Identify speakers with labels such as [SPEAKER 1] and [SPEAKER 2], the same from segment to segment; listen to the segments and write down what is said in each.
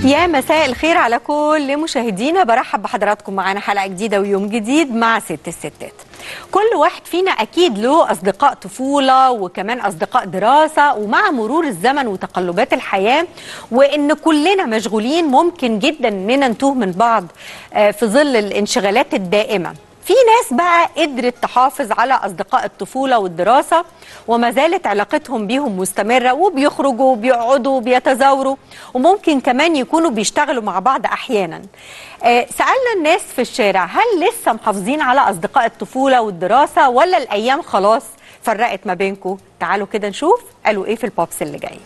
[SPEAKER 1] يا مساء الخير على كل مشاهدينا برحب بحضراتكم معانا حلقه جديده ويوم جديد مع ست الستات كل واحد فينا اكيد له اصدقاء طفوله وكمان اصدقاء دراسه ومع مرور الزمن وتقلبات الحياه وان كلنا مشغولين ممكن جدا اننا نتوه من بعض آه، في ظل الانشغالات الدائمه في ناس بقى قدرت تحافظ على اصدقاء الطفوله والدراسه وما زالت علاقتهم بيهم مستمره وبيخرجوا وبيقعدوا وبيتزاوروا وممكن كمان يكونوا بيشتغلوا مع بعض احيانا. آه، سالنا الناس في الشارع هل لسه محافظين على اصدقاء الطفوله والدراسه ولا الايام خلاص فرقت ما بينكم؟ تعالوا كده نشوف قالوا ايه في البوبس اللي جاي.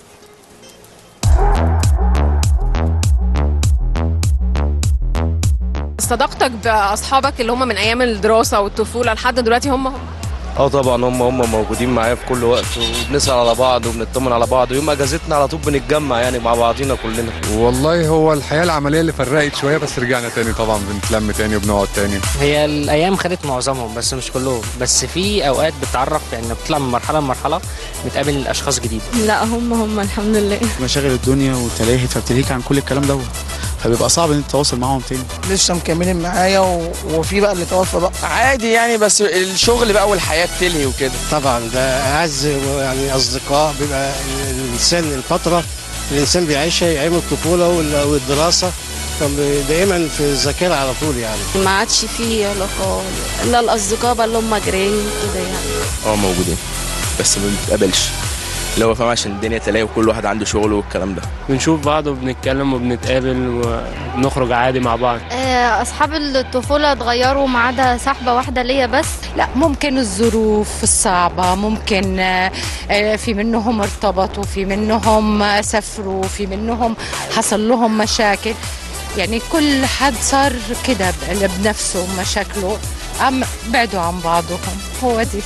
[SPEAKER 2] صداقتك باصحابك اللي هم من ايام الدراسه والطفوله لحد دلوقتي هم هم
[SPEAKER 3] اه طبعا هم هم موجودين معايا في كل وقت وبنسأل على بعض وبنطمن على بعض ويوم اجازتنا على طول بنتجمع يعني مع بعضينا كلنا
[SPEAKER 4] والله هو الحياة العملية اللي فرقت شوية بس رجعنا تاني طبعا بنتلم تاني وبنقعد تاني
[SPEAKER 5] هي الايام خدت معظمهم بس مش كلهم بس في اوقات بتعرف يعني بتطلع من مرحله لمرحله بتقابل اشخاص جديده
[SPEAKER 6] لا هم هم الحمد لله
[SPEAKER 7] مشاغل الدنيا والتلاهي فبتلهيك عن كل الكلام دوت فبيبقى صعب ان انت تتواصل معاهم تاني
[SPEAKER 8] لسه مكملين معايا و... وفي بقى اللي توفى بقى
[SPEAKER 9] عادي يعني بس الشغل بقى والحياه بتلهي وكده
[SPEAKER 10] طبعا ده اعز يعني اصدقاء بيبقى الانسان الفتره الانسان بيعيشها ايام الطفوله وال- والدراسه كان دايما في الذاكره على طول يعني
[SPEAKER 6] ما عادش فيه علاقة الا الاصدقاء بقى اللي هم جيران كده يعني
[SPEAKER 9] اه موجودين بس ما بنتقابلش اللي هو فاهم عشان الدنيا تلاقي وكل واحد عنده شغله والكلام ده
[SPEAKER 11] بنشوف بعض وبنتكلم وبنتقابل وبنخرج عادي مع بعض
[SPEAKER 12] اصحاب الطفوله اتغيروا ما عدا صاحبه واحده ليا بس
[SPEAKER 13] لا ممكن الظروف الصعبة ممكن آه، آه، في منهم ارتبطوا في منهم آه، سافروا في منهم حصل لهم مشاكل يعني كل حد صار كده ب- بنفسه مشاكله عم بعدوا عن بعضهم هو دي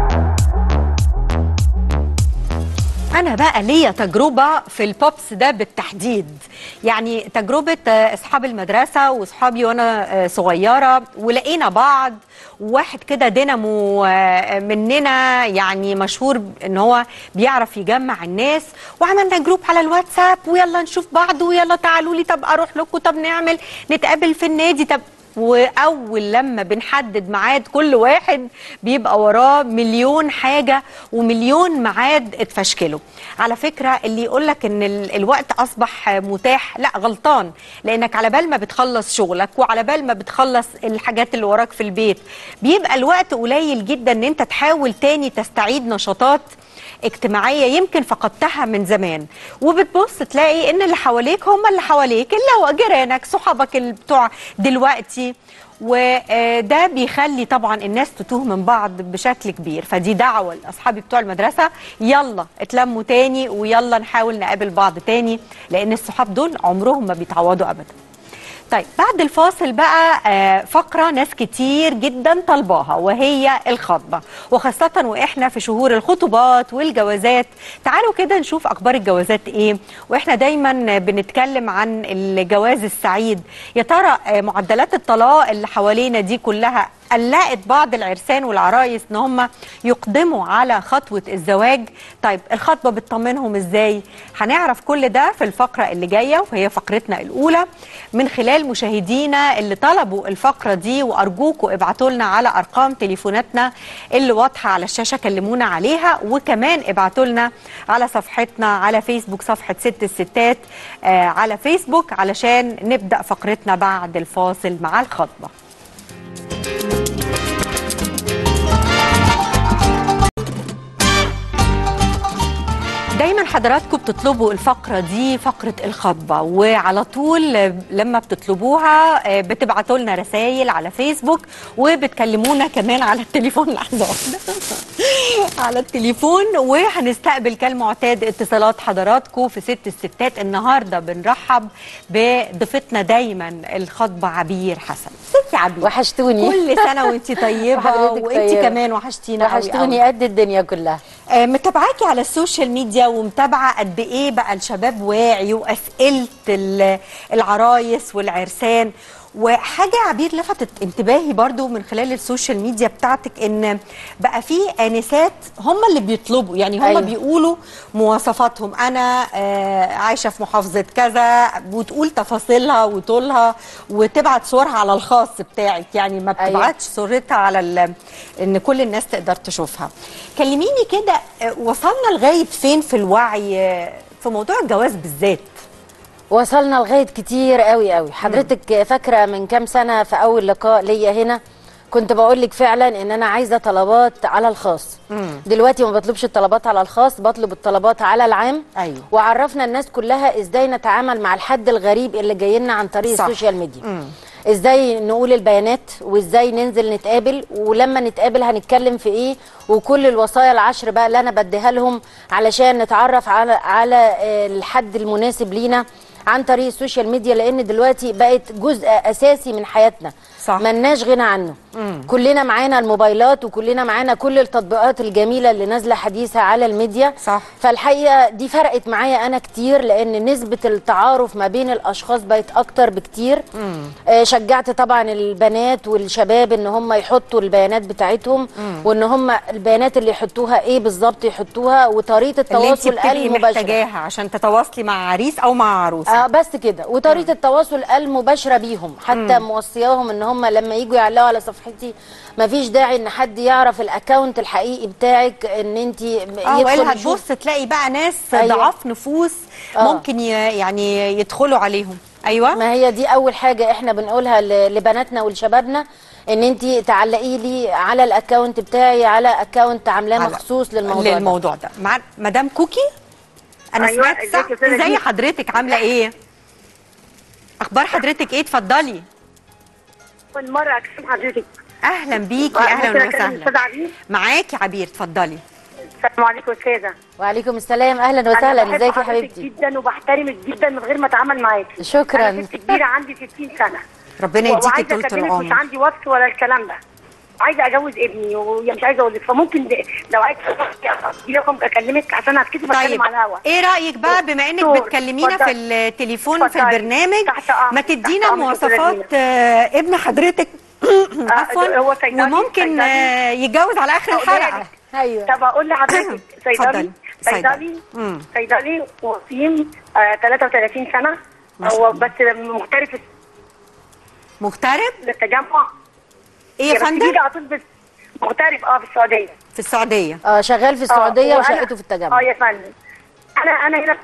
[SPEAKER 1] أنا بقى ليا تجربة في البوبس ده بالتحديد يعني تجربة آه، أصحاب المدرسة وأصحابي وأنا آه، صغيرة ولقينا بعض واحد كده دينامو آه، مننا يعني مشهور إن هو بيعرف يجمع الناس وعملنا جروب على الواتساب ويلا نشوف بعض ويلا تعالوا لي طب أروح لكم طب نعمل نتقابل في النادي طب واول لما بنحدد ميعاد كل واحد بيبقى وراه مليون حاجه ومليون ميعاد اتفشكلوا على فكره اللي يقول لك ان ال- الوقت اصبح متاح لا غلطان لانك على بال ما بتخلص شغلك وعلى بال ما بتخلص الحاجات اللي وراك في البيت بيبقى الوقت قليل جدا ان انت تحاول تاني تستعيد نشاطات اجتماعيه يمكن فقدتها من زمان وبتبص تلاقي ان اللي حواليك هم اللي حواليك اللي هو جيرانك صحابك اللي بتوع دلوقتي وده بيخلي طبعا الناس تتوه من بعض بشكل كبير فدي دعوه لاصحابي بتوع المدرسه يلا اتلموا تاني ويلا نحاول نقابل بعض تاني لان الصحاب دول عمرهم ما بيتعوضوا ابدا طيب بعد الفاصل بقى آه، فقرة ناس كتير جدا طلباها وهي الخطبة وخاصة وإحنا في شهور الخطوبات والجوازات تعالوا كده نشوف أخبار الجوازات إيه وإحنا دايما بنتكلم عن الجواز السعيد يا ترى آه، معدلات الطلاق اللي حوالينا دي كلها قلقت بعض العرسان والعرايس ان هم يقدموا على خطوه الزواج طيب الخطبه بتطمنهم ازاي هنعرف كل ده في الفقره اللي جايه وهي فقرتنا الاولى من خلال مشاهدينا اللي طلبوا الفقره دي وارجوكم ابعتوا لنا على ارقام تليفوناتنا اللي واضحه على الشاشه كلمونا عليها وكمان ابعتوا لنا على صفحتنا على فيسبوك صفحه ست الستات آه على فيسبوك علشان نبدا فقرتنا بعد الفاصل مع الخطبه دايما حضراتكم بتطلبوا الفقرة دي فقرة الخطبة وعلى طول لما بتطلبوها آه، بتبعتوا لنا رسائل على فيسبوك وبتكلمونا كمان على التليفون لحظة واحدة على التليفون وهنستقبل كالمعتاد اتصالات حضراتكم في ست الستات النهارده بنرحب بضيفتنا دايما الخطبة عبير حسن ست يا عبير
[SPEAKER 14] وحشتوني
[SPEAKER 1] كل سنة وانت طيبة
[SPEAKER 14] وحضرتك
[SPEAKER 1] وانت
[SPEAKER 14] طيبة.
[SPEAKER 1] كمان وحشتينا قوي
[SPEAKER 14] وحشتوني
[SPEAKER 1] قوي.
[SPEAKER 14] قد الدنيا كلها
[SPEAKER 1] آه، متابعاكي على السوشيال ميديا ومتابعه قد ايه بقى الشباب واعي واسئله ال- العرايس والعرسان وحاجه عبير لفتت انتباهي برضو من خلال السوشيال ميديا بتاعتك ان بقى في انسات هم اللي بيطلبوا يعني هم
[SPEAKER 14] أيوة.
[SPEAKER 1] أيوة. بيقولوا مواصفاتهم انا آه، عايشه في محافظه كذا وتقول تفاصيلها وطولها وتبعت صورها على الخاص بتاعك يعني ما
[SPEAKER 14] أيوة.
[SPEAKER 1] بتبعتش صورتها على ال- ان كل الناس تقدر تشوفها كلميني كده آه، وصلنا لغايه فين في الوعي آه، في موضوع الجواز بالذات
[SPEAKER 14] وصلنا لغايه كتير قوي قوي حضرتك فاكره من كام سنه في اول لقاء ليا هنا كنت بقول لك فعلا ان انا عايزه طلبات على الخاص دلوقتي ما بطلبش الطلبات على الخاص بطلب الطلبات على العام
[SPEAKER 1] ايوه
[SPEAKER 14] وعرفنا الناس كلها ازاي نتعامل مع الحد الغريب اللي جاي لنا عن طريق
[SPEAKER 1] صح.
[SPEAKER 14] السوشيال ميديا
[SPEAKER 1] مم.
[SPEAKER 14] ازاي نقول البيانات وازاي ننزل نتقابل ولما نتقابل هنتكلم في ايه وكل الوصايا العشر بقى اللي انا بديها لهم علشان نتعرف على على آه، الحد المناسب لينا عن طريق السوشيال ميديا لان دلوقتي بقت جزء اساسي من حياتنا
[SPEAKER 1] صح.
[SPEAKER 14] ملناش غنى عنه
[SPEAKER 1] مم.
[SPEAKER 14] كلنا معانا الموبايلات وكلنا معانا كل التطبيقات الجميله اللي نازله حديثه على الميديا
[SPEAKER 1] صح.
[SPEAKER 14] فالحقيقه دي فرقت معايا انا كتير لان نسبه التعارف ما بين الاشخاص بقت اكتر بكتير آه، شجعت طبعا البنات والشباب ان هم يحطوا البيانات بتاعتهم
[SPEAKER 1] مم.
[SPEAKER 14] وان هم البيانات اللي يحطوها ايه بالظبط يحطوها وطريقه
[SPEAKER 1] اللي انت
[SPEAKER 14] التواصل
[SPEAKER 1] بتبقي
[SPEAKER 14] المباشر
[SPEAKER 1] محتاجاها عشان تتواصلي مع عريس او مع عروسه
[SPEAKER 14] اه بس كده وطريقه التواصل المباشره بيهم حتى
[SPEAKER 1] مم.
[SPEAKER 14] موصياهم ان هم لما يجوا يعلقوا على صفحتي مفيش داعي ان حد يعرف الاكونت الحقيقي بتاعك ان انت
[SPEAKER 1] اه والا هتبص تلاقي بقى ناس
[SPEAKER 14] أيوة.
[SPEAKER 1] ضعاف نفوس
[SPEAKER 14] آه.
[SPEAKER 1] ممكن ي- يعني يدخلوا عليهم ايوه
[SPEAKER 14] ما هي دي اول حاجه احنا بنقولها ل- لبناتنا ولشبابنا ان انت تعلقي لي على الاكونت بتاعي على اكونت عاملاه
[SPEAKER 1] على-
[SPEAKER 14] مخصوص للموضوع
[SPEAKER 1] للموضوع ده مع مدام كوكي انا
[SPEAKER 15] أيوة،
[SPEAKER 1] سمعت
[SPEAKER 15] ازيك
[SPEAKER 1] صح
[SPEAKER 15] يا سنة
[SPEAKER 1] ازي
[SPEAKER 15] دي؟
[SPEAKER 1] حضرتك عامله ايه اخبار حضرتك ايه اتفضلي
[SPEAKER 15] أول مرة أكلم حضرتك
[SPEAKER 1] اهلا بيكي
[SPEAKER 15] ممكن
[SPEAKER 1] اهلا
[SPEAKER 15] أكلم
[SPEAKER 1] وسهلا
[SPEAKER 15] الأستاذ عبير؟
[SPEAKER 1] معاكي عبير اتفضلي
[SPEAKER 15] السلام عليكم أستاذة
[SPEAKER 14] وعليكم السلام اهلا وسهلا ازيك يا حبيبتي
[SPEAKER 15] جدا وبحترمك جدا من غير ما أتعامل معاكي
[SPEAKER 14] شكراً.
[SPEAKER 15] أنا ست كبيرة عندي 60 سنة
[SPEAKER 1] ربنا يديكي
[SPEAKER 15] وعايزة
[SPEAKER 1] طولة
[SPEAKER 15] أكلمك مش
[SPEAKER 1] العمر
[SPEAKER 15] عندي وقت ولا الكلام ده عايزة أجوز ابني ومش عايزة أقول لك فممكن د- لو عايزة دي رقم أكلمك عشان هتكتب
[SPEAKER 1] طيب
[SPEAKER 15] أتكلم على الهوا
[SPEAKER 1] ايه رايك بقى بما انك
[SPEAKER 15] دكتور،
[SPEAKER 1] بتكلمينا في
[SPEAKER 15] اتفضلي.
[SPEAKER 1] التليفون في
[SPEAKER 15] اتفضلي.
[SPEAKER 1] البرنامج
[SPEAKER 15] تحت أمرك،
[SPEAKER 1] ما
[SPEAKER 15] تحت
[SPEAKER 1] تدينا
[SPEAKER 15] أمرك يا أستاذة
[SPEAKER 1] مواصفات آه، ابن حضرتك عفوا
[SPEAKER 15] هو صيدلي-
[SPEAKER 1] وممكن
[SPEAKER 15] صيدلي.
[SPEAKER 1] آه، يتجوز على اخر
[SPEAKER 15] أقولها
[SPEAKER 1] الحلقه
[SPEAKER 15] لك.
[SPEAKER 14] ايوه
[SPEAKER 15] طب أقول لحضرتك صيدلي
[SPEAKER 1] اتفضلي.
[SPEAKER 15] صيدلي
[SPEAKER 1] مم.
[SPEAKER 15] صيدلي وسيم آه 33 سنة هو بس مغترف
[SPEAKER 1] مغترب
[SPEAKER 15] للتجمع
[SPEAKER 1] ايه يا
[SPEAKER 15] بس
[SPEAKER 1] فندم
[SPEAKER 15] بيجي على طول بس مغترب اه في السعودية
[SPEAKER 1] في السعوديه
[SPEAKER 14] اه شغال في السعوديه
[SPEAKER 15] آه، وأنا-
[SPEAKER 14] وشقته في التجمع
[SPEAKER 15] اه يا فندم انا انا هنا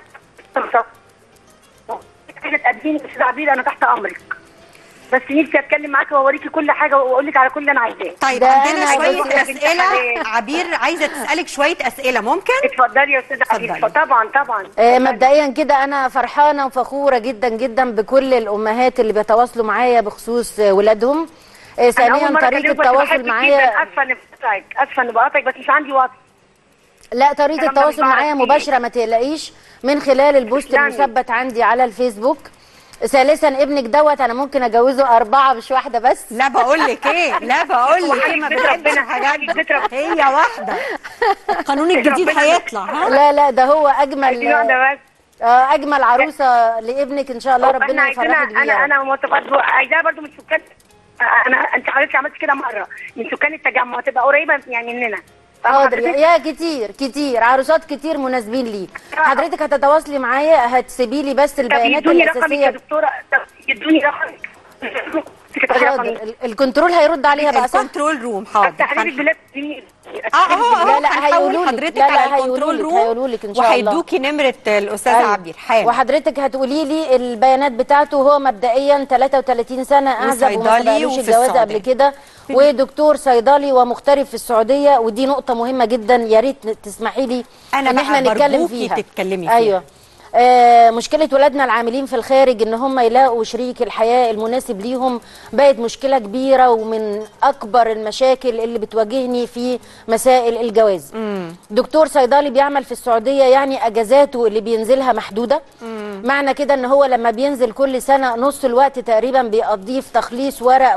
[SPEAKER 15] عايزه تقدميني استاذ عبير انا تحت امرك بس نفسي اتكلم معاكي واوريكي كل حاجه واقول لك على كل اللي انا عايزاه
[SPEAKER 1] طيب
[SPEAKER 14] ده
[SPEAKER 1] عندنا
[SPEAKER 14] أنا
[SPEAKER 1] شويه
[SPEAKER 15] بقول لك أنت
[SPEAKER 1] اسئله
[SPEAKER 15] حلال.
[SPEAKER 1] عبير عايزه تسالك شويه اسئله ممكن
[SPEAKER 15] اتفضلي يا استاذ عبير
[SPEAKER 1] اتفضلي.
[SPEAKER 15] طبعا طبعا
[SPEAKER 14] آه، مبدئيا كده انا فرحانه وفخوره جدا جدا بكل الامهات اللي بيتواصلوا معايا بخصوص آه، ولادهم آه،
[SPEAKER 15] أنا أول
[SPEAKER 14] ثانيا
[SPEAKER 15] مرة
[SPEAKER 14] طريقه
[SPEAKER 15] أكلمك بس
[SPEAKER 14] التواصل
[SPEAKER 15] بحبك
[SPEAKER 14] معايا
[SPEAKER 15] جداً. اسفه اني بقطعك اسفه اني بقطعك بس مش عندي وقت
[SPEAKER 14] لا طريقه
[SPEAKER 15] الكلام ده
[SPEAKER 14] التواصل
[SPEAKER 15] مش بعرف
[SPEAKER 14] معايا
[SPEAKER 15] فيه.
[SPEAKER 14] مباشره ما تقلقيش من خلال البوست
[SPEAKER 15] تسلمي.
[SPEAKER 14] المثبت عندي على الفيسبوك ثالثا ابنك دوت انا ممكن اجوزه اربعه مش واحده بس
[SPEAKER 1] لا بقول لك ايه لا بقول لك ايه ما
[SPEAKER 15] وحبيبة
[SPEAKER 1] بحبش
[SPEAKER 15] ربنا،
[SPEAKER 1] الحاجات
[SPEAKER 15] حبيبة
[SPEAKER 1] دي
[SPEAKER 15] ربنا.
[SPEAKER 1] هي واحده القانون الجديد
[SPEAKER 15] ربنا.
[SPEAKER 1] هيطلع ها
[SPEAKER 14] لا لا ده هو اجمل
[SPEAKER 15] عايزين واحده بس
[SPEAKER 14] آه، اجمل عروسه لابنك ان شاء الله
[SPEAKER 15] احنا
[SPEAKER 14] ربنا
[SPEAKER 15] عايزينها
[SPEAKER 14] يفرحك بيها
[SPEAKER 15] انا انا مواصفات عايزاها برضو من سكان انا انت حضرتك عملت كده مره من سكان التجمع تبقى قريبه يعني مننا فاهمة
[SPEAKER 14] حاضر
[SPEAKER 15] حضرتك؟
[SPEAKER 14] يا كتير كتير عروسات كتير مناسبين ليك حضرتك هتتواصلي معايا هتسيبي لي بس
[SPEAKER 15] طب
[SPEAKER 14] البيانات
[SPEAKER 15] يدوني رقمك يا
[SPEAKER 14] الاساسيه
[SPEAKER 15] دكتوره طب يدوني رقمك
[SPEAKER 14] حاضر ال- الكنترول هيرد عليها بقى صح
[SPEAKER 1] الكنترول روم حاضر
[SPEAKER 15] حضرتك بلاد دي
[SPEAKER 1] اه اه
[SPEAKER 14] لا،
[SPEAKER 1] اه
[SPEAKER 14] لا،
[SPEAKER 1] هنحول
[SPEAKER 14] هيقولوا لك.
[SPEAKER 1] حضرتك
[SPEAKER 14] لا، لا،
[SPEAKER 1] على
[SPEAKER 14] هيقولوا
[SPEAKER 1] الكنترول
[SPEAKER 14] لك،
[SPEAKER 1] روم
[SPEAKER 14] هيقولوا لك إن شاء الله.
[SPEAKER 1] وهيدوكي نمره الاستاذ
[SPEAKER 14] أيوة.
[SPEAKER 1] عبير حالا
[SPEAKER 14] وحضرتك هتقولي لي البيانات بتاعته هو مبدئيا 33 سنه اعزب وما
[SPEAKER 1] وصيدلي
[SPEAKER 14] سبقلوش
[SPEAKER 1] وفي
[SPEAKER 14] الجواز
[SPEAKER 1] السعودية.
[SPEAKER 14] قبل كده ودكتور صيدلي ومغترب في السعوديه ودي نقطه مهمه جدا يا ريت تسمحي لي
[SPEAKER 1] أنا
[SPEAKER 14] ان
[SPEAKER 1] بقى
[SPEAKER 14] احنا نتكلم
[SPEAKER 1] برجوكي
[SPEAKER 14] فيها
[SPEAKER 1] تتكلمي فيها.
[SPEAKER 14] ايوه آه مشكلة ولادنا العاملين في الخارج ان هم يلاقوا شريك الحياة المناسب ليهم بقت مشكلة كبيرة ومن اكبر المشاكل اللي بتواجهني في مسائل الجواز دكتور صيدلي بيعمل في السعودية يعني اجازاته اللي بينزلها محدودة معنى كده ان هو لما بينزل كل سنة نص الوقت تقريبا بيقضيه في تخليص ورق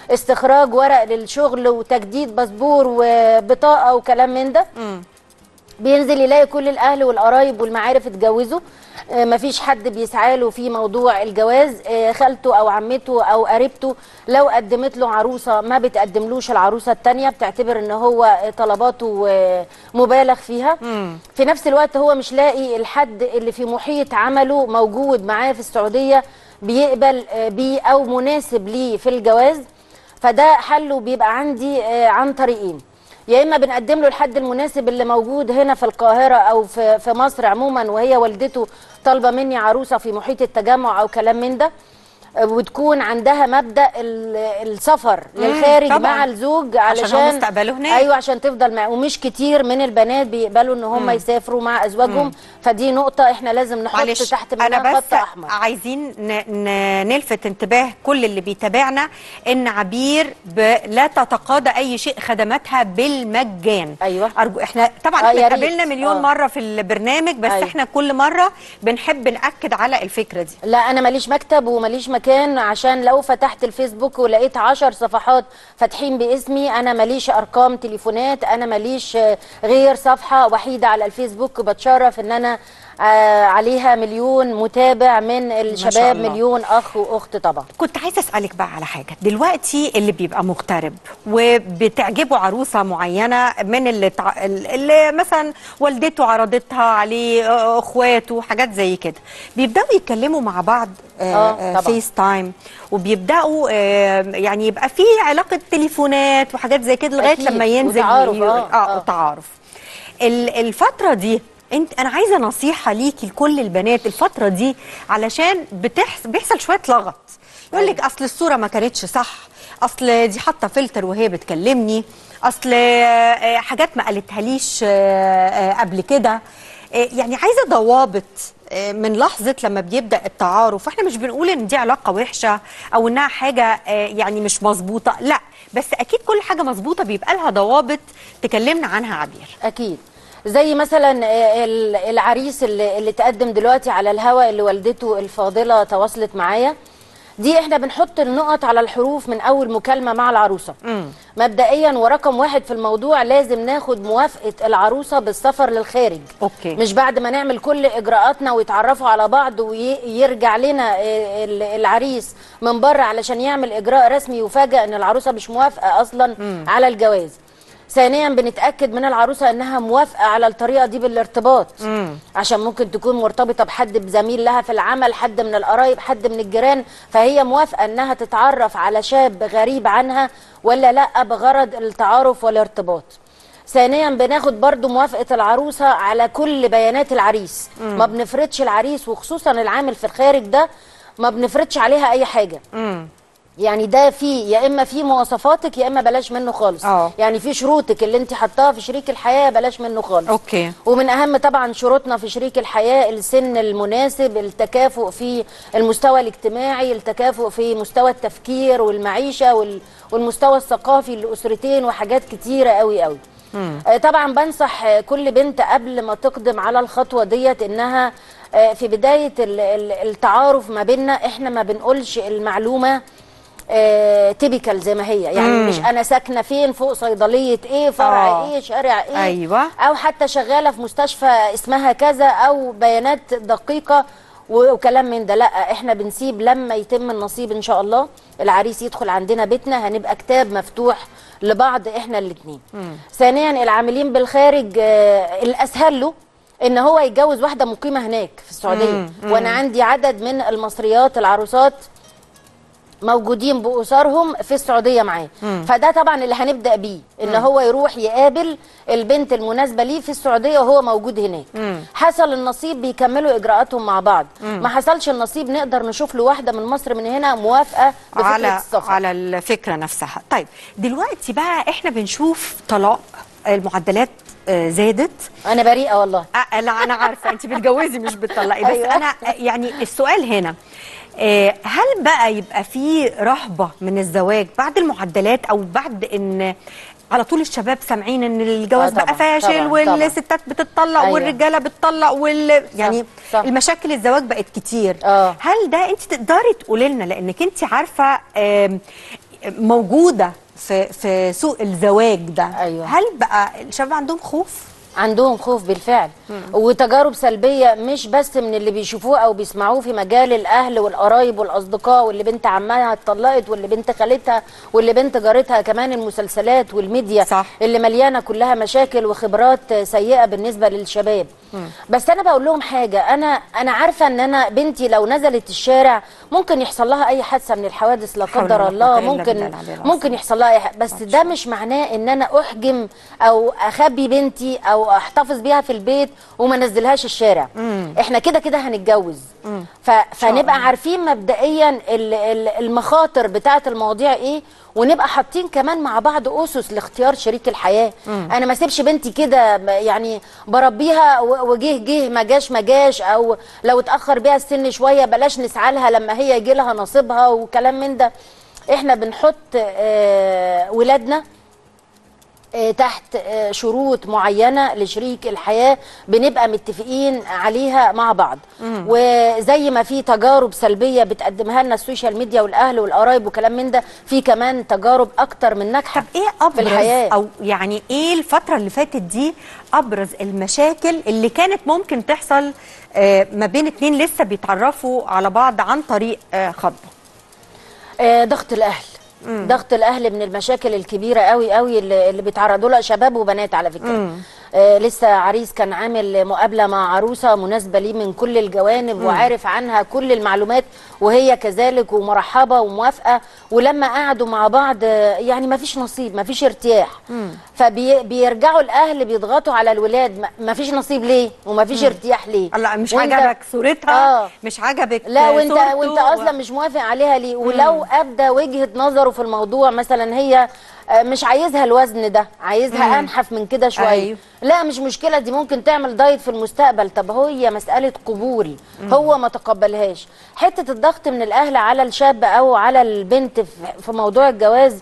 [SPEAKER 14] واستخراج ورق للشغل وتجديد باسبور وبطاقة وكلام من ده بينزل يلاقي كل الاهل والقرايب والمعارف اتجوزوا آه، مفيش حد بيسعى له في موضوع الجواز آه، خالته او عمته او قريبته لو قدمت له عروسه ما بتقدملوش العروسه الثانيه بتعتبر ان هو آه، طلباته آه، مبالغ فيها في نفس الوقت هو مش لاقي الحد اللي في محيط عمله موجود معاه في السعوديه بيقبل آه، بيه او مناسب ليه في الجواز فده حله بيبقى عندي آه، عن طريقين يا اما بنقدم له الحد المناسب اللي موجود هنا في القاهره او في في مصر عموما وهي والدته طالبه مني عروسه في محيط التجمع او كلام من ده آه، وتكون عندها مبدا ال- السفر
[SPEAKER 1] مم،
[SPEAKER 14] للخارج
[SPEAKER 1] طبعاً.
[SPEAKER 14] مع الزوج
[SPEAKER 1] عشان
[SPEAKER 14] علشان
[SPEAKER 1] هو مستقبله هناك.
[SPEAKER 14] ايوه عشان تفضل معاه ومش كتير من البنات بيقبلوا ان هم
[SPEAKER 1] مم.
[SPEAKER 14] يسافروا مع ازواجهم
[SPEAKER 1] مم.
[SPEAKER 14] فدي نقطه احنا لازم نحط
[SPEAKER 1] معلش
[SPEAKER 14] تحت
[SPEAKER 1] انا
[SPEAKER 14] منها
[SPEAKER 1] بس
[SPEAKER 14] خط احمر
[SPEAKER 1] عايزين ن- ن- نلفت انتباه كل اللي بيتابعنا ان عبير ب... لا تتقاضى اي شيء خدماتها بالمجان
[SPEAKER 14] ايوه
[SPEAKER 1] ارجو احنا طبعا
[SPEAKER 14] آه،
[SPEAKER 1] احنا
[SPEAKER 14] يا ريت.
[SPEAKER 1] قابلنا مليون
[SPEAKER 14] آه.
[SPEAKER 1] مره في البرنامج بس
[SPEAKER 14] أيوة.
[SPEAKER 1] احنا كل مره بنحب ناكد على الفكره دي
[SPEAKER 14] لا انا ماليش مكتب وماليش مكان عشان لو فتحت الفيسبوك ولقيت عشر صفحات فاتحين باسمي انا ماليش ارقام تليفونات انا ماليش آه، غير صفحه وحيده على الفيسبوك وبتشرف ان انا آه، عليها مليون متابع من الشباب
[SPEAKER 1] الله.
[SPEAKER 14] مليون اخ واخت طبعا
[SPEAKER 1] كنت عايزه اسالك بقى على حاجه دلوقتي اللي بيبقى مغترب وبتعجبه عروسه معينه من اللي, تع... اللي مثلا والدته عرضتها عليه آه، اخواته حاجات زي كده بيبداوا يتكلموا مع بعض
[SPEAKER 14] آه، طبعاً.
[SPEAKER 1] فيس تايم وبيبداوا آه، يعني يبقى في علاقه تليفونات وحاجات زي كده لغايه
[SPEAKER 14] أكيد.
[SPEAKER 1] لما ينزل
[SPEAKER 14] وتعارف،
[SPEAKER 1] ي-
[SPEAKER 14] آه،
[SPEAKER 1] اه وتعارف ال- الفترة دي انت انا عايزه نصيحه ليكي لكل البنات الفتره دي علشان بتحس بيحصل شويه لغط يقول لك اصل الصوره ما كانتش صح اصل دي حاطه فلتر وهي بتكلمني اصل آه، حاجات ما قالتهاليش آه، آه، قبل كده آه، يعني عايزه ضوابط آه، من لحظه لما بيبدا التعارف احنا مش بنقول ان دي علاقه وحشه او انها حاجه آه، يعني مش مظبوطه لا بس اكيد كل حاجه مظبوطه بيبقى لها ضوابط تكلمنا عنها عبير
[SPEAKER 14] اكيد زي مثلا آه، ال- العريس اللي, اللي تقدم دلوقتي على الهوا اللي والدته الفاضله تواصلت معايا دي احنا بنحط النقط على الحروف من اول مكالمه مع العروسه مبدئيا ورقم واحد في الموضوع لازم ناخد موافقه العروسه بالسفر للخارج
[SPEAKER 1] اوكي
[SPEAKER 14] مش بعد ما نعمل كل اجراءاتنا ويتعرفوا على بعض ويرجع لنا آه، ال- العريس من بره علشان يعمل اجراء رسمي وفاجئ ان العروسه مش موافقه اصلا على الجواز ثانيا بنتاكد من العروسه انها موافقه على الطريقه دي بالارتباط عشان ممكن تكون مرتبطه بحد بزميل لها في العمل حد من القرايب حد من الجيران فهي موافقه انها تتعرف على شاب غريب عنها ولا لا بغرض التعارف والارتباط ثانيا بناخد برضو موافقه العروسه على كل بيانات العريس
[SPEAKER 1] مم.
[SPEAKER 14] ما بنفرضش العريس وخصوصا العامل في الخارج ده ما بنفرضش عليها اي حاجه يعني ده في يا اما في مواصفاتك يا اما بلاش منه خالص
[SPEAKER 1] اه.
[SPEAKER 14] يعني في شروطك اللي انت حطاها في شريك الحياه بلاش منه خالص
[SPEAKER 1] اوكي
[SPEAKER 14] ومن اهم طبعا شروطنا في شريك الحياه السن المناسب التكافؤ في المستوى الاجتماعي التكافؤ في مستوى التفكير والمعيشه وال- والمستوى الثقافي للاسرتين وحاجات كتيره قوي قوي آه، طبعا بنصح آه، كل بنت قبل ما تقدم على الخطوه ديت انها آه، في بدايه ال- ال- التعارف ما بيننا احنا ما بنقولش المعلومه تيبيكال زي ما هي يعني
[SPEAKER 1] مم.
[SPEAKER 14] مش انا ساكنه فين فوق صيدليه ايه فرع
[SPEAKER 1] آه.
[SPEAKER 14] ايه شارع ايه
[SPEAKER 1] أيوة.
[SPEAKER 14] او حتى شغاله في مستشفى اسمها كذا او بيانات دقيقه و- وكلام من ده لا احنا بنسيب لما يتم النصيب ان شاء الله العريس يدخل عندنا بيتنا هنبقى كتاب مفتوح لبعض احنا الاثنين ثانيا العاملين بالخارج آه، الاسهل له ان هو يتجوز واحده مقيمه هناك في السعوديه
[SPEAKER 1] مم. مم.
[SPEAKER 14] وانا عندي عدد من المصريات العروسات موجودين باسرهم في السعوديه معاه
[SPEAKER 1] مم.
[SPEAKER 14] فده طبعا اللي هنبدا بيه ان
[SPEAKER 1] مم.
[SPEAKER 14] هو يروح يقابل البنت المناسبه ليه في السعوديه وهو موجود هناك
[SPEAKER 1] مم.
[SPEAKER 14] حصل النصيب بيكملوا اجراءاتهم مع بعض
[SPEAKER 1] مم.
[SPEAKER 14] ما حصلش النصيب نقدر نشوف له واحده من مصر من هنا موافقه بفكره
[SPEAKER 1] على
[SPEAKER 14] السفر
[SPEAKER 1] على الفكره نفسها طيب دلوقتي بقى احنا بنشوف طلاق المعدلات آه، زادت
[SPEAKER 14] انا بريئه والله
[SPEAKER 1] آه لا انا عارفه انت بتجوزي مش بتطلقي بس
[SPEAKER 14] أيوة.
[SPEAKER 1] انا آه، يعني السؤال هنا آه، هل بقى يبقى في رهبه من الزواج بعد المعدلات او بعد ان على طول الشباب سامعين ان الجواز
[SPEAKER 14] آه
[SPEAKER 1] بقى
[SPEAKER 14] طبعاً،
[SPEAKER 1] فاشل
[SPEAKER 14] طبعاً،
[SPEAKER 1] والستات بتطلق
[SPEAKER 14] أيوة.
[SPEAKER 1] والرجاله بتطلق وال يعني
[SPEAKER 14] صح.
[SPEAKER 1] المشاكل الزواج بقت كتير
[SPEAKER 14] آه.
[SPEAKER 1] هل ده انت تقدري تقولي لنا لانك انت عارفه آم، موجوده في في سوق الزواج ده
[SPEAKER 14] أيوة.
[SPEAKER 1] هل بقى الشباب عندهم خوف
[SPEAKER 14] عندهم خوف بالفعل وتجارب سلبيه مش بس من اللي بيشوفوه او بيسمعوه في مجال الاهل والقرايب والاصدقاء واللي بنت عمها اتطلقت واللي بنت خالتها واللي بنت جارتها كمان المسلسلات والميديا صح. اللي مليانه كلها مشاكل وخبرات سيئه بالنسبه للشباب بس انا بقول لهم حاجه انا انا عارفه ان انا بنتي لو نزلت الشارع ممكن يحصل لها اي حادثه من الحوادث لا
[SPEAKER 1] حول
[SPEAKER 14] قدر
[SPEAKER 1] ولا
[SPEAKER 14] الله
[SPEAKER 1] قوة إلا
[SPEAKER 14] ممكن
[SPEAKER 1] بالله العلي العظيم.
[SPEAKER 14] ممكن يحصل لها اي حاجة. بس ده مش معناه ان انا احجم او اخبي بنتي او احتفظ بيها في البيت وما نزلهاش الشارع احنا كده كده هنتجوز ف... فنبقى عارفين مبدئيا ال- ال- المخاطر بتاعه المواضيع ايه ونبقى حاطين كمان مع بعض اسس لاختيار شريك الحياه
[SPEAKER 16] مم.
[SPEAKER 14] انا ما اسيبش بنتي كده ب- يعني بربيها و- وجه جه ما جاش ما جاش او لو اتاخر بيها السن شويه بلاش نسعى لها لما هي يجي لها نصيبها وكلام من ده احنا بنحط آه، ولادنا آه، تحت آه، شروط معينه لشريك الحياه بنبقى متفقين عليها مع بعض
[SPEAKER 1] مم.
[SPEAKER 14] وزي ما في تجارب سلبيه بتقدمها لنا السوشيال ميديا والاهل والقرايب وكلام من ده في كمان تجارب اكتر من ناجحه
[SPEAKER 1] ايه
[SPEAKER 14] في
[SPEAKER 1] ابرز
[SPEAKER 14] الحياه
[SPEAKER 1] او يعني ايه الفتره اللي فاتت دي ابرز المشاكل اللي كانت ممكن تحصل آه، ما بين اتنين لسه بيتعرفوا على بعض عن طريق آه، خطبه
[SPEAKER 14] آه، ضغط الاهل ضغط الاهل من المشاكل الكبيره قوي قوي اللي اللي بيتعرضوا لها شباب وبنات على فكره
[SPEAKER 1] مم.
[SPEAKER 14] آه لسه عريس كان عامل مقابله مع عروسه مناسبه ليه من كل الجوانب
[SPEAKER 1] مم.
[SPEAKER 14] وعارف عنها كل المعلومات وهي كذلك ومرحبه وموافقه ولما قعدوا مع بعض آه، يعني ما فيش نصيب ما فيش ارتياح فبيرجعوا الاهل بيضغطوا على الولاد ما- ما فيش نصيب ليه وما فيش
[SPEAKER 1] مم.
[SPEAKER 14] ارتياح ليه
[SPEAKER 1] لا مش
[SPEAKER 14] وانت-
[SPEAKER 1] عجبك صورتها
[SPEAKER 14] آه.
[SPEAKER 1] مش عجبك
[SPEAKER 14] لا
[SPEAKER 1] آه،
[SPEAKER 14] وانت
[SPEAKER 1] صورته
[SPEAKER 14] وانت اصلا مش موافق عليها ليه ولو ابدى وجهه نظره في الموضوع مثلا هي آه، مش عايزها الوزن ده عايزها
[SPEAKER 1] مم.
[SPEAKER 14] انحف من كده شويه
[SPEAKER 1] أيوه.
[SPEAKER 14] لا مش مشكله دي ممكن تعمل دايت في المستقبل طب هو هي مساله قبول
[SPEAKER 1] مم.
[SPEAKER 14] هو ما تقبلهاش حته الضغط من الاهل على الشاب او على البنت في- في موضوع الجواز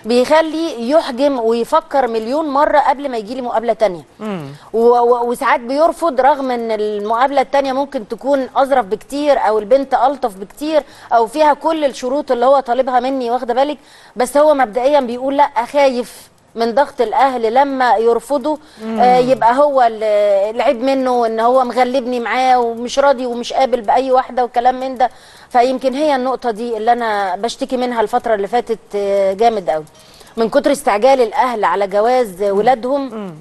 [SPEAKER 14] بيخلي يحجم ويفكر مليون مرة قبل ما يجي لي مقابلة تانية و- و- وساعات بيرفض رغم ان المقابله التانية ممكن تكون اظرف بكتير او البنت الطف بكتير او فيها كل الشروط اللي هو طالبها مني واخده بالك بس هو مبدئيا بيقول لا خايف من ضغط الاهل لما يرفضوا
[SPEAKER 1] مم.
[SPEAKER 14] آه يبقى هو ال- العيب منه ان هو مغلبني معاه ومش راضي ومش قابل باي واحده وكلام من ده فيمكن هي النقطه دي اللي انا بشتكي منها الفتره اللي فاتت آه، جامد قوي من كتر استعجال الاهل على جواز ولادهم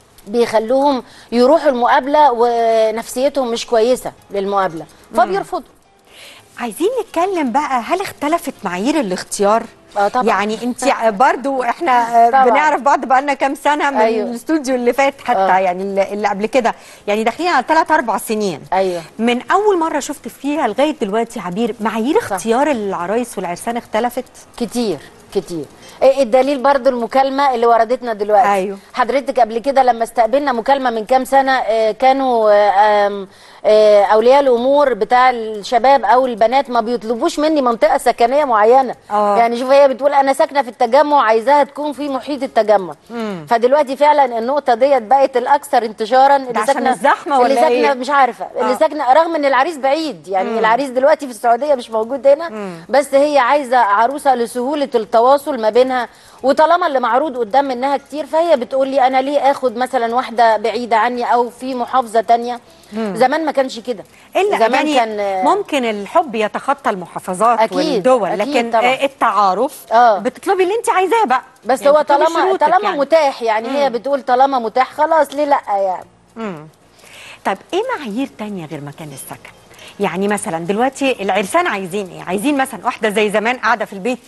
[SPEAKER 14] بيخلوهم يروحوا المقابله ونفسيتهم مش كويسه للمقابله فبيرفضوا
[SPEAKER 1] عايزين نتكلم بقى هل اختلفت معايير الاختيار
[SPEAKER 14] اه طبعا
[SPEAKER 1] يعني انت برضو احنا
[SPEAKER 14] طبعا.
[SPEAKER 1] بنعرف بعض بقالنا كام سنه من
[SPEAKER 14] أيوه.
[SPEAKER 1] الاستوديو اللي فات حتى
[SPEAKER 14] آه.
[SPEAKER 1] يعني اللي اللي قبل كده يعني داخلين على ثلاث اربع سنين
[SPEAKER 14] ايوه
[SPEAKER 1] من اول مره شفت فيها لغايه دلوقتي عبير معايير اختيار العرايس والعرسان اختلفت
[SPEAKER 14] كتير كتير إيه الدليل برضو المكالمة اللي وردتنا دلوقتي
[SPEAKER 1] أيوه.
[SPEAKER 14] حضرتك قبل كده لما استقبلنا مكالمة من كام سنة آه، كانوا آه، آم، آه، أولياء الأمور بتاع الشباب أو البنات ما بيطلبوش مني منطقة سكنية معينة
[SPEAKER 1] آه.
[SPEAKER 14] يعني شوف هي بتقول أنا ساكنة في التجمع عايزاها تكون في محيط التجمع
[SPEAKER 1] مم.
[SPEAKER 14] فدلوقتي فعلا النقطة ديت بقت الأكثر انتشارا اللي
[SPEAKER 1] عشان الزحمة
[SPEAKER 14] اللي
[SPEAKER 1] ولا
[SPEAKER 14] ساكنة
[SPEAKER 1] إيه؟
[SPEAKER 14] مش عارفة اللي
[SPEAKER 1] آه.
[SPEAKER 14] ساكنة رغم إن العريس بعيد يعني
[SPEAKER 1] مم.
[SPEAKER 14] العريس دلوقتي في السعودية مش موجود هنا بس هي عايزه عروسه لسهوله التواصل ما بينها وطالما اللي معروض قدام منها كتير فهي بتقول لي انا ليه اخد مثلا واحده بعيده عني او في محافظه تانية
[SPEAKER 1] مم.
[SPEAKER 14] زمان ما كانش كده
[SPEAKER 1] الا
[SPEAKER 14] زمان
[SPEAKER 1] يعني
[SPEAKER 14] كان
[SPEAKER 1] ممكن الحب يتخطى المحافظات
[SPEAKER 14] أكيد،
[SPEAKER 1] والدول
[SPEAKER 14] أكيد
[SPEAKER 1] لكن
[SPEAKER 14] طبعاً.
[SPEAKER 1] آه، التعارف
[SPEAKER 14] آه.
[SPEAKER 1] بتطلبي اللي انت عايزاه بقى
[SPEAKER 14] بس
[SPEAKER 1] يعني
[SPEAKER 14] هو
[SPEAKER 1] بتطلبي
[SPEAKER 14] طالما
[SPEAKER 1] شروطك
[SPEAKER 14] طالما
[SPEAKER 1] يعني.
[SPEAKER 14] متاح يعني هي بتقول طالما متاح خلاص ليه لا يعني
[SPEAKER 1] مم. طب ايه معايير تانية غير مكان السكن يعني مثلا دلوقتي العرسان عايزين ايه عايزين مثلا واحده زي زمان قاعده في البيت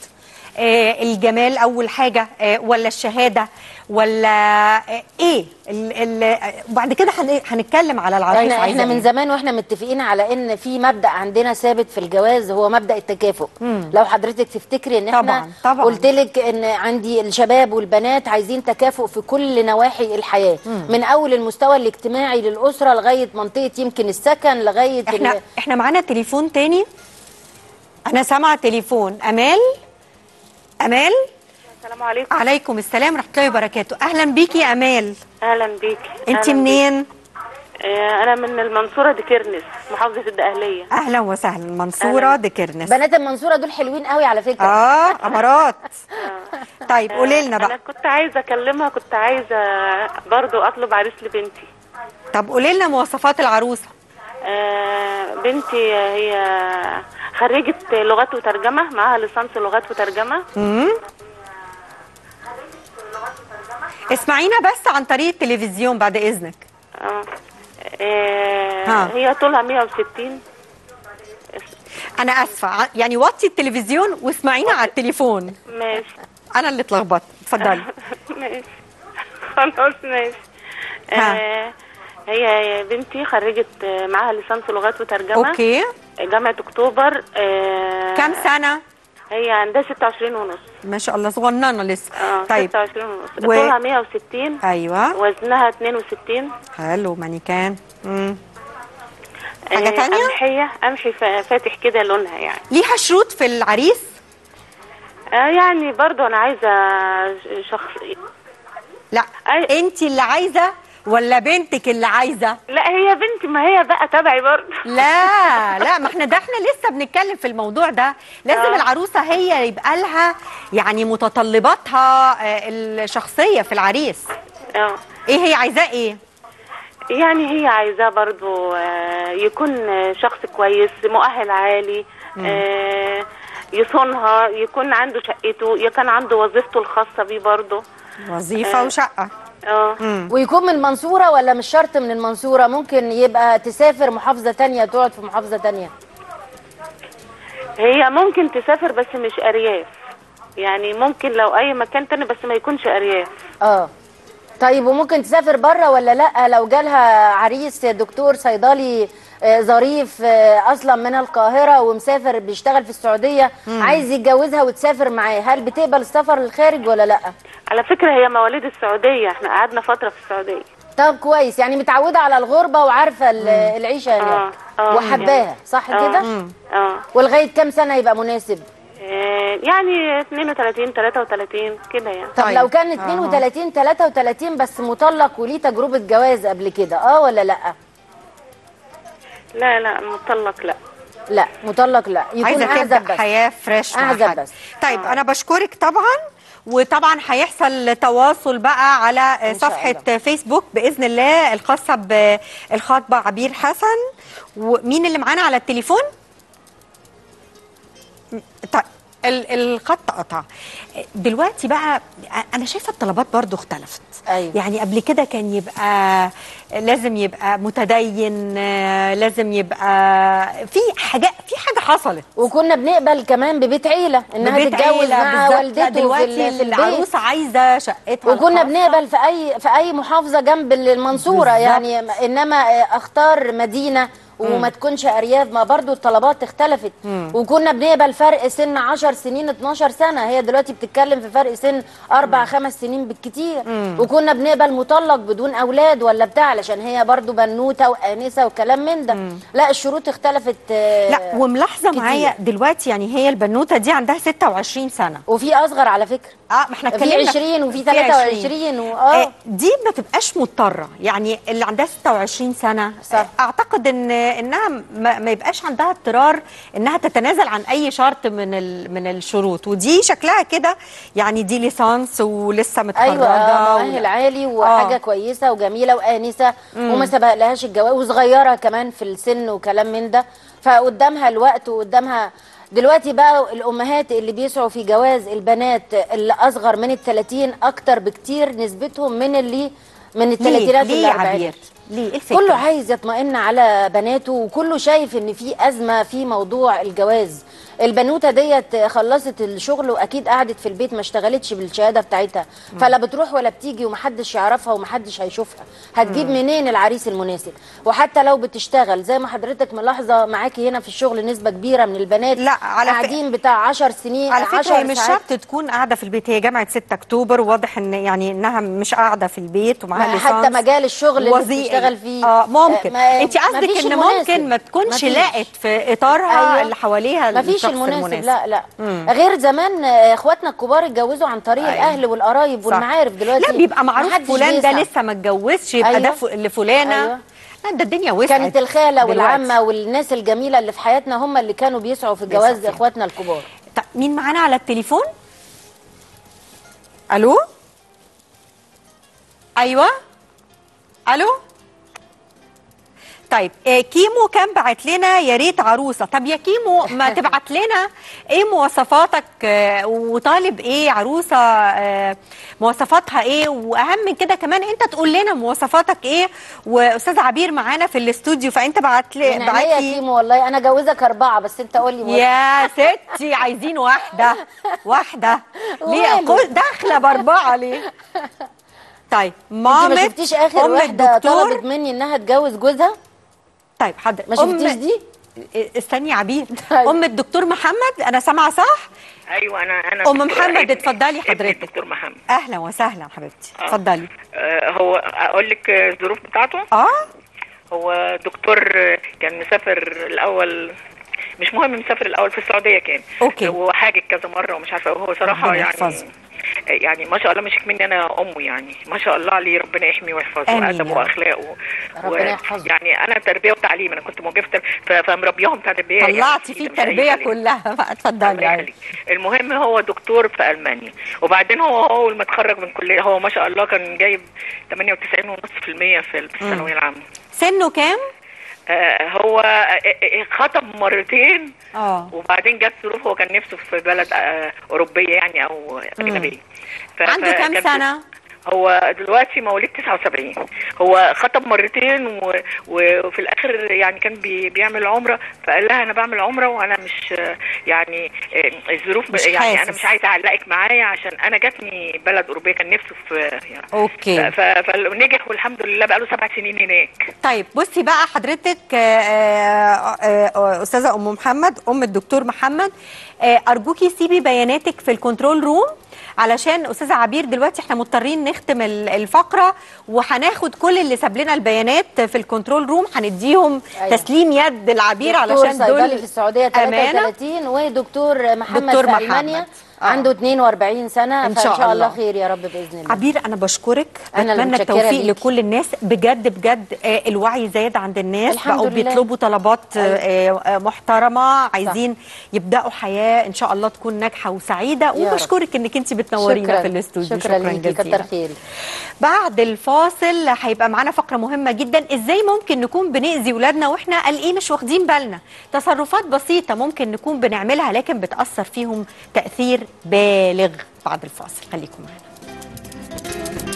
[SPEAKER 1] آه الجمال اول حاجه آه ولا الشهاده ولا آه ايه ال ال آه، وبعد كده هن- هنتكلم على العرايس
[SPEAKER 14] احنا
[SPEAKER 1] عايزه
[SPEAKER 14] احنا من
[SPEAKER 1] إيه.
[SPEAKER 14] زمان واحنا متفقين على ان في مبدا عندنا ثابت في الجواز هو مبدا التكافؤ
[SPEAKER 1] مم.
[SPEAKER 14] لو حضرتك تفتكري ان احنا
[SPEAKER 1] طبعاً، طبعاً.
[SPEAKER 14] قلت لك ان عندي الشباب والبنات عايزين تكافؤ في كل نواحي الحياه
[SPEAKER 1] مم.
[SPEAKER 14] من اول المستوى الاجتماعي للاسره لغايه منطقه يمكن السكن لغايه
[SPEAKER 1] احنا
[SPEAKER 14] ال-
[SPEAKER 1] احنا معانا تليفون تاني انا سامعه تليفون امال امال
[SPEAKER 16] السلام عليكم
[SPEAKER 1] عليكم السلام ورحمه الله وبركاته اهلا بيكي يا امال
[SPEAKER 16] اهلا بيك
[SPEAKER 1] انت
[SPEAKER 16] أهلاً
[SPEAKER 1] منين
[SPEAKER 16] بيك. آه، انا من المنصوره دي كرنس محافظه الدقهليه
[SPEAKER 1] اهلا وسهلا منصوره
[SPEAKER 16] أهلاً.
[SPEAKER 1] دي كرنس
[SPEAKER 14] بنات المنصوره دول حلوين قوي على فكره
[SPEAKER 1] اه امارات طيب قولي لنا
[SPEAKER 16] انا
[SPEAKER 1] بقى
[SPEAKER 16] كنت عايزه اكلمها كنت عايزه برضو اطلب عريس لبنتي
[SPEAKER 1] طب قولي لنا مواصفات العروسه
[SPEAKER 16] آه، بنتي هي خريجة لغات وترجمة معاها ليسانس لغات وترجمة
[SPEAKER 1] امم اسمعينا بس عن طريق التلفزيون بعد اذنك
[SPEAKER 16] اه آه،
[SPEAKER 1] ها.
[SPEAKER 16] هي طولها 160
[SPEAKER 1] انا اسفه ع- يعني وطي التلفزيون واسمعينا على التليفون
[SPEAKER 16] ماشي
[SPEAKER 1] انا اللي اتلخبطت اتفضلي
[SPEAKER 16] ماشي خلاص ماشي آه، هي بنتي خريجة آه، معاها ليسانس لغات وترجمة
[SPEAKER 1] اوكي
[SPEAKER 16] جامعة اكتوبر آه،
[SPEAKER 1] كام سنه
[SPEAKER 16] هي عندها 26 ونص
[SPEAKER 1] ما شاء الله صغننه لسه
[SPEAKER 16] اه
[SPEAKER 1] طيب
[SPEAKER 16] 26 ونص
[SPEAKER 1] و-
[SPEAKER 16] طولها 160
[SPEAKER 1] ايوه
[SPEAKER 16] وزنها 62
[SPEAKER 1] حلو مانيكان امم حاجه
[SPEAKER 16] آه،
[SPEAKER 1] تانية
[SPEAKER 16] قمحية قمحي فا- فاتح كده لونها يعني
[SPEAKER 1] ليها شروط في العريس
[SPEAKER 16] آه يعني برضو انا عايزة شخص
[SPEAKER 1] لا انت اللي عايزه ولا بنتك اللي عايزه
[SPEAKER 16] لا هي بنتي ما هي بقى تبعي برضو
[SPEAKER 1] لا لا ما احنا ده احنا لسه بنتكلم في الموضوع ده لازم
[SPEAKER 16] آه.
[SPEAKER 1] العروسه هي يبقى لها يعني متطلباتها آه، الشخصيه في العريس
[SPEAKER 16] اه
[SPEAKER 1] ايه هي عايزاه ايه
[SPEAKER 16] يعني هي عايزاه برضو آه، يكون آه، شخص كويس مؤهل عالي
[SPEAKER 1] مم.
[SPEAKER 16] آه، يصونها يكون عنده شقته يكون عنده وظيفته الخاصة بيه برضو
[SPEAKER 1] وظيفه
[SPEAKER 16] آه.
[SPEAKER 1] وشقه
[SPEAKER 16] اه
[SPEAKER 14] ويكون من المنصورة ولا مش شرط من المنصورة ممكن يبقى تسافر محافظة تانية تقعد في محافظة تانية
[SPEAKER 16] هي ممكن تسافر بس مش أرياف يعني ممكن لو أي مكان تاني بس ما يكونش أرياف
[SPEAKER 14] اه طيب وممكن تسافر بره ولا لا لو جالها عريس دكتور صيدلي آه، ظريف آه، اصلا من القاهره ومسافر بيشتغل في السعوديه
[SPEAKER 16] مم.
[SPEAKER 14] عايز يتجوزها وتسافر معاه هل بتقبل السفر للخارج ولا لا
[SPEAKER 16] على فكرة هي مواليد السعودية احنا قعدنا فترة في السعودية
[SPEAKER 14] طب كويس يعني متعوده على الغربه وعارفه ال- العيشه هناك
[SPEAKER 16] آه،
[SPEAKER 14] وحباها صح
[SPEAKER 16] آه.
[SPEAKER 14] كده
[SPEAKER 16] مم. اه
[SPEAKER 14] ولغايه كام سنه يبقى مناسب
[SPEAKER 16] آه، يعني 32 33 كده يعني
[SPEAKER 14] طب لو كان 32 33 بس مطلق وليه تجربه جواز قبل كده اه ولا لا
[SPEAKER 16] لا لا مطلق لا
[SPEAKER 14] لا مطلق لا يكون
[SPEAKER 1] عايزه
[SPEAKER 14] اعزب
[SPEAKER 1] تبدا
[SPEAKER 14] بس
[SPEAKER 1] حياه فريش مع
[SPEAKER 14] اعزب
[SPEAKER 1] حد.
[SPEAKER 14] بس
[SPEAKER 1] طيب انا بشكرك طبعا وطبعا هيحصل تواصل بقى على
[SPEAKER 14] إن شاء
[SPEAKER 1] صفحه فيسبوك باذن الله الخاصه بالخاطبه عبير حسن ومين اللي معانا على التليفون طيب ال- الخط قطع دلوقتي بقى انا شايفه الطلبات برضو اختلفت
[SPEAKER 14] أيوة.
[SPEAKER 1] يعني قبل كده كان يبقى لازم يبقى متدين آه، لازم يبقى في حاجه في حاجه حصلت
[SPEAKER 14] وكنا بنقبل كمان ببيت عيله انها
[SPEAKER 1] ببيت
[SPEAKER 14] تتجوز
[SPEAKER 1] عيلة
[SPEAKER 14] مع
[SPEAKER 1] بالظبط. لا،
[SPEAKER 14] والدته في,
[SPEAKER 1] دلوقتي
[SPEAKER 14] ال- في البيت
[SPEAKER 1] العروسه عايزه شقتها
[SPEAKER 14] وكنا
[SPEAKER 1] الخاصة.
[SPEAKER 14] بنقبل في اي في اي محافظه جنب المنصوره
[SPEAKER 1] بالظبط.
[SPEAKER 14] يعني انما اختار مدينه وما تكونش ارياف ما برضو الطلبات اختلفت
[SPEAKER 1] مم.
[SPEAKER 14] وكنا بنقبل فرق سن 10 سنين 12 سنه هي دلوقتي بتتكلم في فرق سن 4 5 سنين بالكتير
[SPEAKER 1] مم.
[SPEAKER 14] وكنا بنقبل مطلق بدون اولاد ولا بتاع علشان هي برضو بنوته وانسه وكلام من ده لا الشروط اختلفت آه،
[SPEAKER 1] لا وملاحظه
[SPEAKER 14] كتير.
[SPEAKER 1] معايا دلوقتي يعني هي البنوته دي عندها 26 سنه
[SPEAKER 14] وفي اصغر على فكره
[SPEAKER 1] اه ما احنا
[SPEAKER 14] في
[SPEAKER 1] اتكلمنا
[SPEAKER 14] 20 وفي
[SPEAKER 1] في
[SPEAKER 14] 23 و- آه.
[SPEAKER 1] آه، دي ما تبقاش مضطره يعني اللي عندها 26 سنه صح. اعتقد ان انها ما, ما يبقاش عندها اضطرار انها تتنازل عن اي شرط من ال من الشروط ودي شكلها كده يعني دي ليسانس ولسه متخرجه
[SPEAKER 14] ايوه آه،
[SPEAKER 1] ولا-
[SPEAKER 14] مؤهل عالي وحاجه
[SPEAKER 1] آه.
[SPEAKER 14] كويسه وجميله وانسه
[SPEAKER 1] مم.
[SPEAKER 14] وما سبقلهاش الجواز وصغيره كمان في السن وكلام من ده فقدامها الوقت وقدامها دلوقتي بقى الامهات اللي بيسعوا في جواز البنات اللي اصغر من ال 30 اكتر بكتير نسبتهم من اللي من الثلاثينات
[SPEAKER 1] ليه يا
[SPEAKER 14] والاربعينات
[SPEAKER 1] عبير؟ ليه إيه الفكرة؟
[SPEAKER 14] كله عايز يطمئن على بناته وكله شايف ان في ازمه في موضوع الجواز البنوته ديت خلصت الشغل واكيد قعدت في البيت ما اشتغلتش بالشهاده بتاعتها
[SPEAKER 1] مم.
[SPEAKER 14] فلا بتروح ولا بتيجي ومحدش يعرفها ومحدش هيشوفها هتجيب
[SPEAKER 1] مم.
[SPEAKER 14] منين العريس المناسب وحتى لو بتشتغل زي ما حضرتك ملاحظه معاكي هنا في الشغل نسبه كبيره من البنات لا
[SPEAKER 1] على ف-
[SPEAKER 14] قاعدين بتاع 10 سنين
[SPEAKER 1] على فكره
[SPEAKER 14] 10
[SPEAKER 1] هي مش
[SPEAKER 14] ساعات.
[SPEAKER 1] شرط تكون قاعده في البيت هي جامعه 6 اكتوبر واضح ان يعني انها مش قاعده في البيت ومعاها
[SPEAKER 14] ما
[SPEAKER 1] ليسانس
[SPEAKER 14] حتى مجال الشغل اللي
[SPEAKER 1] وظيفي.
[SPEAKER 14] بتشتغل فيه
[SPEAKER 1] اه ممكن
[SPEAKER 14] ما-
[SPEAKER 1] انت قصدك
[SPEAKER 14] مفيش
[SPEAKER 1] ان
[SPEAKER 14] المناسب.
[SPEAKER 1] ممكن ما تكونش
[SPEAKER 14] مفيش.
[SPEAKER 1] لقت في اطارها
[SPEAKER 14] أيوة.
[SPEAKER 1] اللي حواليها
[SPEAKER 14] مفيش
[SPEAKER 1] الشخص
[SPEAKER 14] المناسب لا لا
[SPEAKER 1] مم.
[SPEAKER 14] غير زمان آه، اخواتنا الكبار اتجوزوا عن طريق
[SPEAKER 1] أيوة.
[SPEAKER 14] الاهل والقرايب
[SPEAKER 1] صح.
[SPEAKER 14] والمعارف دلوقتي
[SPEAKER 1] لا بيبقى معروف
[SPEAKER 14] محدش
[SPEAKER 1] فلان ده
[SPEAKER 14] بيسعى.
[SPEAKER 1] لسه ما اتجوزش يبقى ده
[SPEAKER 14] أيوة.
[SPEAKER 1] ف- لفلانه
[SPEAKER 14] أيوة.
[SPEAKER 1] لا ده الدنيا وسعت
[SPEAKER 14] كانت الخاله
[SPEAKER 1] دلوقتي.
[SPEAKER 14] والعمه والناس الجميله اللي في حياتنا هم اللي كانوا بيسعوا في الجواز
[SPEAKER 1] بيسعوا فيها.
[SPEAKER 14] اخواتنا الكبار
[SPEAKER 1] طب مين معانا على التليفون الو ايوه الو طيب آه، كيمو كان بعت لنا يا ريت عروسه طب يا كيمو ما تبعت لنا ايه مواصفاتك آه، وطالب ايه عروسه آه، مواصفاتها ايه واهم من كده كمان انت تقول لنا مواصفاتك ايه واستاذ عبير معانا في الاستوديو فانت بعت لي
[SPEAKER 14] من عينيا يا كيمو والله انا جوزك اربعه بس انت قول لي
[SPEAKER 1] يا ستي عايزين واحده واحده ليه
[SPEAKER 14] وماله؟
[SPEAKER 1] كل- داخله باربعه ليه طيب
[SPEAKER 14] انت ما
[SPEAKER 1] مامة
[SPEAKER 14] شفتيش اخر
[SPEAKER 1] أم
[SPEAKER 14] واحده
[SPEAKER 1] الدكتور؟
[SPEAKER 14] طلبت مني انها تجوز جوزها
[SPEAKER 1] طيب حاضر
[SPEAKER 14] ما
[SPEAKER 1] أم-
[SPEAKER 14] شفتيش دي
[SPEAKER 1] استني يا عبير ام الدكتور محمد انا سامعه صح
[SPEAKER 17] ايوه انا انا
[SPEAKER 1] ام محمد اتفضلي حضرتك
[SPEAKER 17] دكتور محمد
[SPEAKER 1] اهلا وسهلا حبيبتي اتفضلي
[SPEAKER 17] آه، هو اقول لك الظروف بتاعته
[SPEAKER 1] اه
[SPEAKER 17] هو دكتور آه، كان مسافر الاول مش مهم مسافر الاول في السعوديه كان
[SPEAKER 1] اوكي
[SPEAKER 17] وحاجه كذا مره ومش عارفه وهو صراحه
[SPEAKER 1] ربنا
[SPEAKER 17] يعني
[SPEAKER 1] يحفظه.
[SPEAKER 17] يعني ما شاء الله مش مني انا امه يعني ما شاء الله عليه ربنا يحميه ويحفظه
[SPEAKER 1] آمين
[SPEAKER 17] وادبه
[SPEAKER 1] يا رب.
[SPEAKER 17] واخلاقه
[SPEAKER 14] ربنا يحفظه.
[SPEAKER 17] يعني انا تربيه وتعليم انا كنت موجهه في تر- ف- فمربياهم تربيه يعني
[SPEAKER 1] طلعتي فيه التربيه كلها بقى اتفضلي يعني.
[SPEAKER 17] المهم هو دكتور في المانيا وبعدين هو اول ما اتخرج من كليه هو ما شاء الله كان جايب 98.5% في الثانويه العامه
[SPEAKER 1] سنه كام
[SPEAKER 17] آه هو آه، آه، خطب مرتين
[SPEAKER 1] اه
[SPEAKER 17] وبعدين جت ظروف هو كان نفسه في بلد آه اوروبيه يعني او اجنبيه ف-
[SPEAKER 1] عنده كام
[SPEAKER 17] فكان-
[SPEAKER 1] سنه
[SPEAKER 17] هو دلوقتي مواليد 79 هو خطب مرتين و... و- وفي الاخر يعني كان بي... بيعمل عمره فقال لها انا بعمل عمره وانا مش يعني آه، الظروف
[SPEAKER 1] مش
[SPEAKER 17] يعني
[SPEAKER 1] حاسس.
[SPEAKER 17] انا مش عايزه اعلقك معايا عشان انا جاتني بلد اوروبيه كان نفسه في يعني
[SPEAKER 1] اوكي
[SPEAKER 17] ف... ف... فنجح والحمد لله بقى له سبع سنين هناك
[SPEAKER 1] طيب بصي بقى حضرتك آه، آه، آه، استاذه ام محمد ام الدكتور محمد آه، ارجوكي سيبي بياناتك في الكنترول روم علشان استاذه عبير دلوقتي احنا مضطرين نختم ال- الفقره وهناخد كل اللي ساب لنا البيانات في الكنترول روم هنديهم
[SPEAKER 14] أيوة.
[SPEAKER 1] تسليم يد العبير
[SPEAKER 14] دكتور
[SPEAKER 1] علشان
[SPEAKER 14] صيدلي
[SPEAKER 1] دول
[SPEAKER 14] في السعوديه
[SPEAKER 1] أمانة.
[SPEAKER 14] 33 ودكتور محمد
[SPEAKER 1] دكتور
[SPEAKER 14] في
[SPEAKER 1] محمد.
[SPEAKER 14] المانيا
[SPEAKER 1] آه.
[SPEAKER 14] عنده 42 سنه
[SPEAKER 1] إن
[SPEAKER 14] فان
[SPEAKER 1] شاء
[SPEAKER 14] شاء الله
[SPEAKER 1] الله.
[SPEAKER 14] خير يا رب باذن الله
[SPEAKER 1] عبير انا بشكرك
[SPEAKER 14] أنا اللي
[SPEAKER 1] بتمنى
[SPEAKER 14] متشكرة
[SPEAKER 1] التوفيق
[SPEAKER 14] ليكي.
[SPEAKER 1] لكل الناس بجد بجد آه، الوعي زاد عند الناس
[SPEAKER 14] الحمد
[SPEAKER 1] بقوا
[SPEAKER 14] لله.
[SPEAKER 1] بيطلبوا طلبات آه، آه، محترمه عايزين يبداوا حياه ان شاء الله تكون ناجحه وسعيده
[SPEAKER 14] رب.
[SPEAKER 1] وبشكرك انك انت بتنورينا
[SPEAKER 14] شكراً.
[SPEAKER 1] في الاستوديو
[SPEAKER 14] شكرا ليكي
[SPEAKER 1] جزيلا
[SPEAKER 14] كتر خيرك
[SPEAKER 1] بعد الفاصل هيبقى معانا فقره مهمه جدا ازاي ممكن نكون بنأذي ولادنا واحنا قلقين مش واخدين بالنا تصرفات بسيطه ممكن نكون بنعملها لكن بتأثر فيهم تأثير بالغ بعد الفاصل خليكم معانا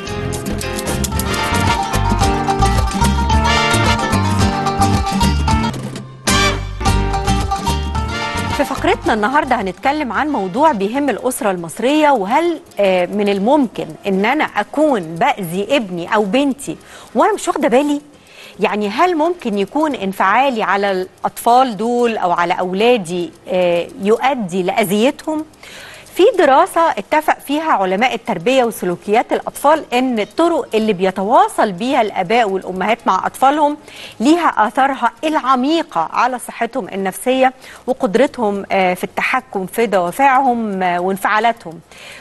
[SPEAKER 1] في فقرتنا النهارده هنتكلم عن موضوع بيهم الاسره المصريه وهل آه، من الممكن ان انا اكون باذي ابني او بنتي وانا مش واخده بالي يعني هل ممكن يكون انفعالي على الاطفال دول او على اولادي آه، يؤدي لاذيتهم في دراسة اتفق فيها علماء التربية وسلوكيات الأطفال إن الطرق اللي بيتواصل بيها الآباء والأمهات مع أطفالهم ليها آثارها العميقة على صحتهم النفسية وقدرتهم آه، في التحكم في دوافعهم آه، وانفعالاتهم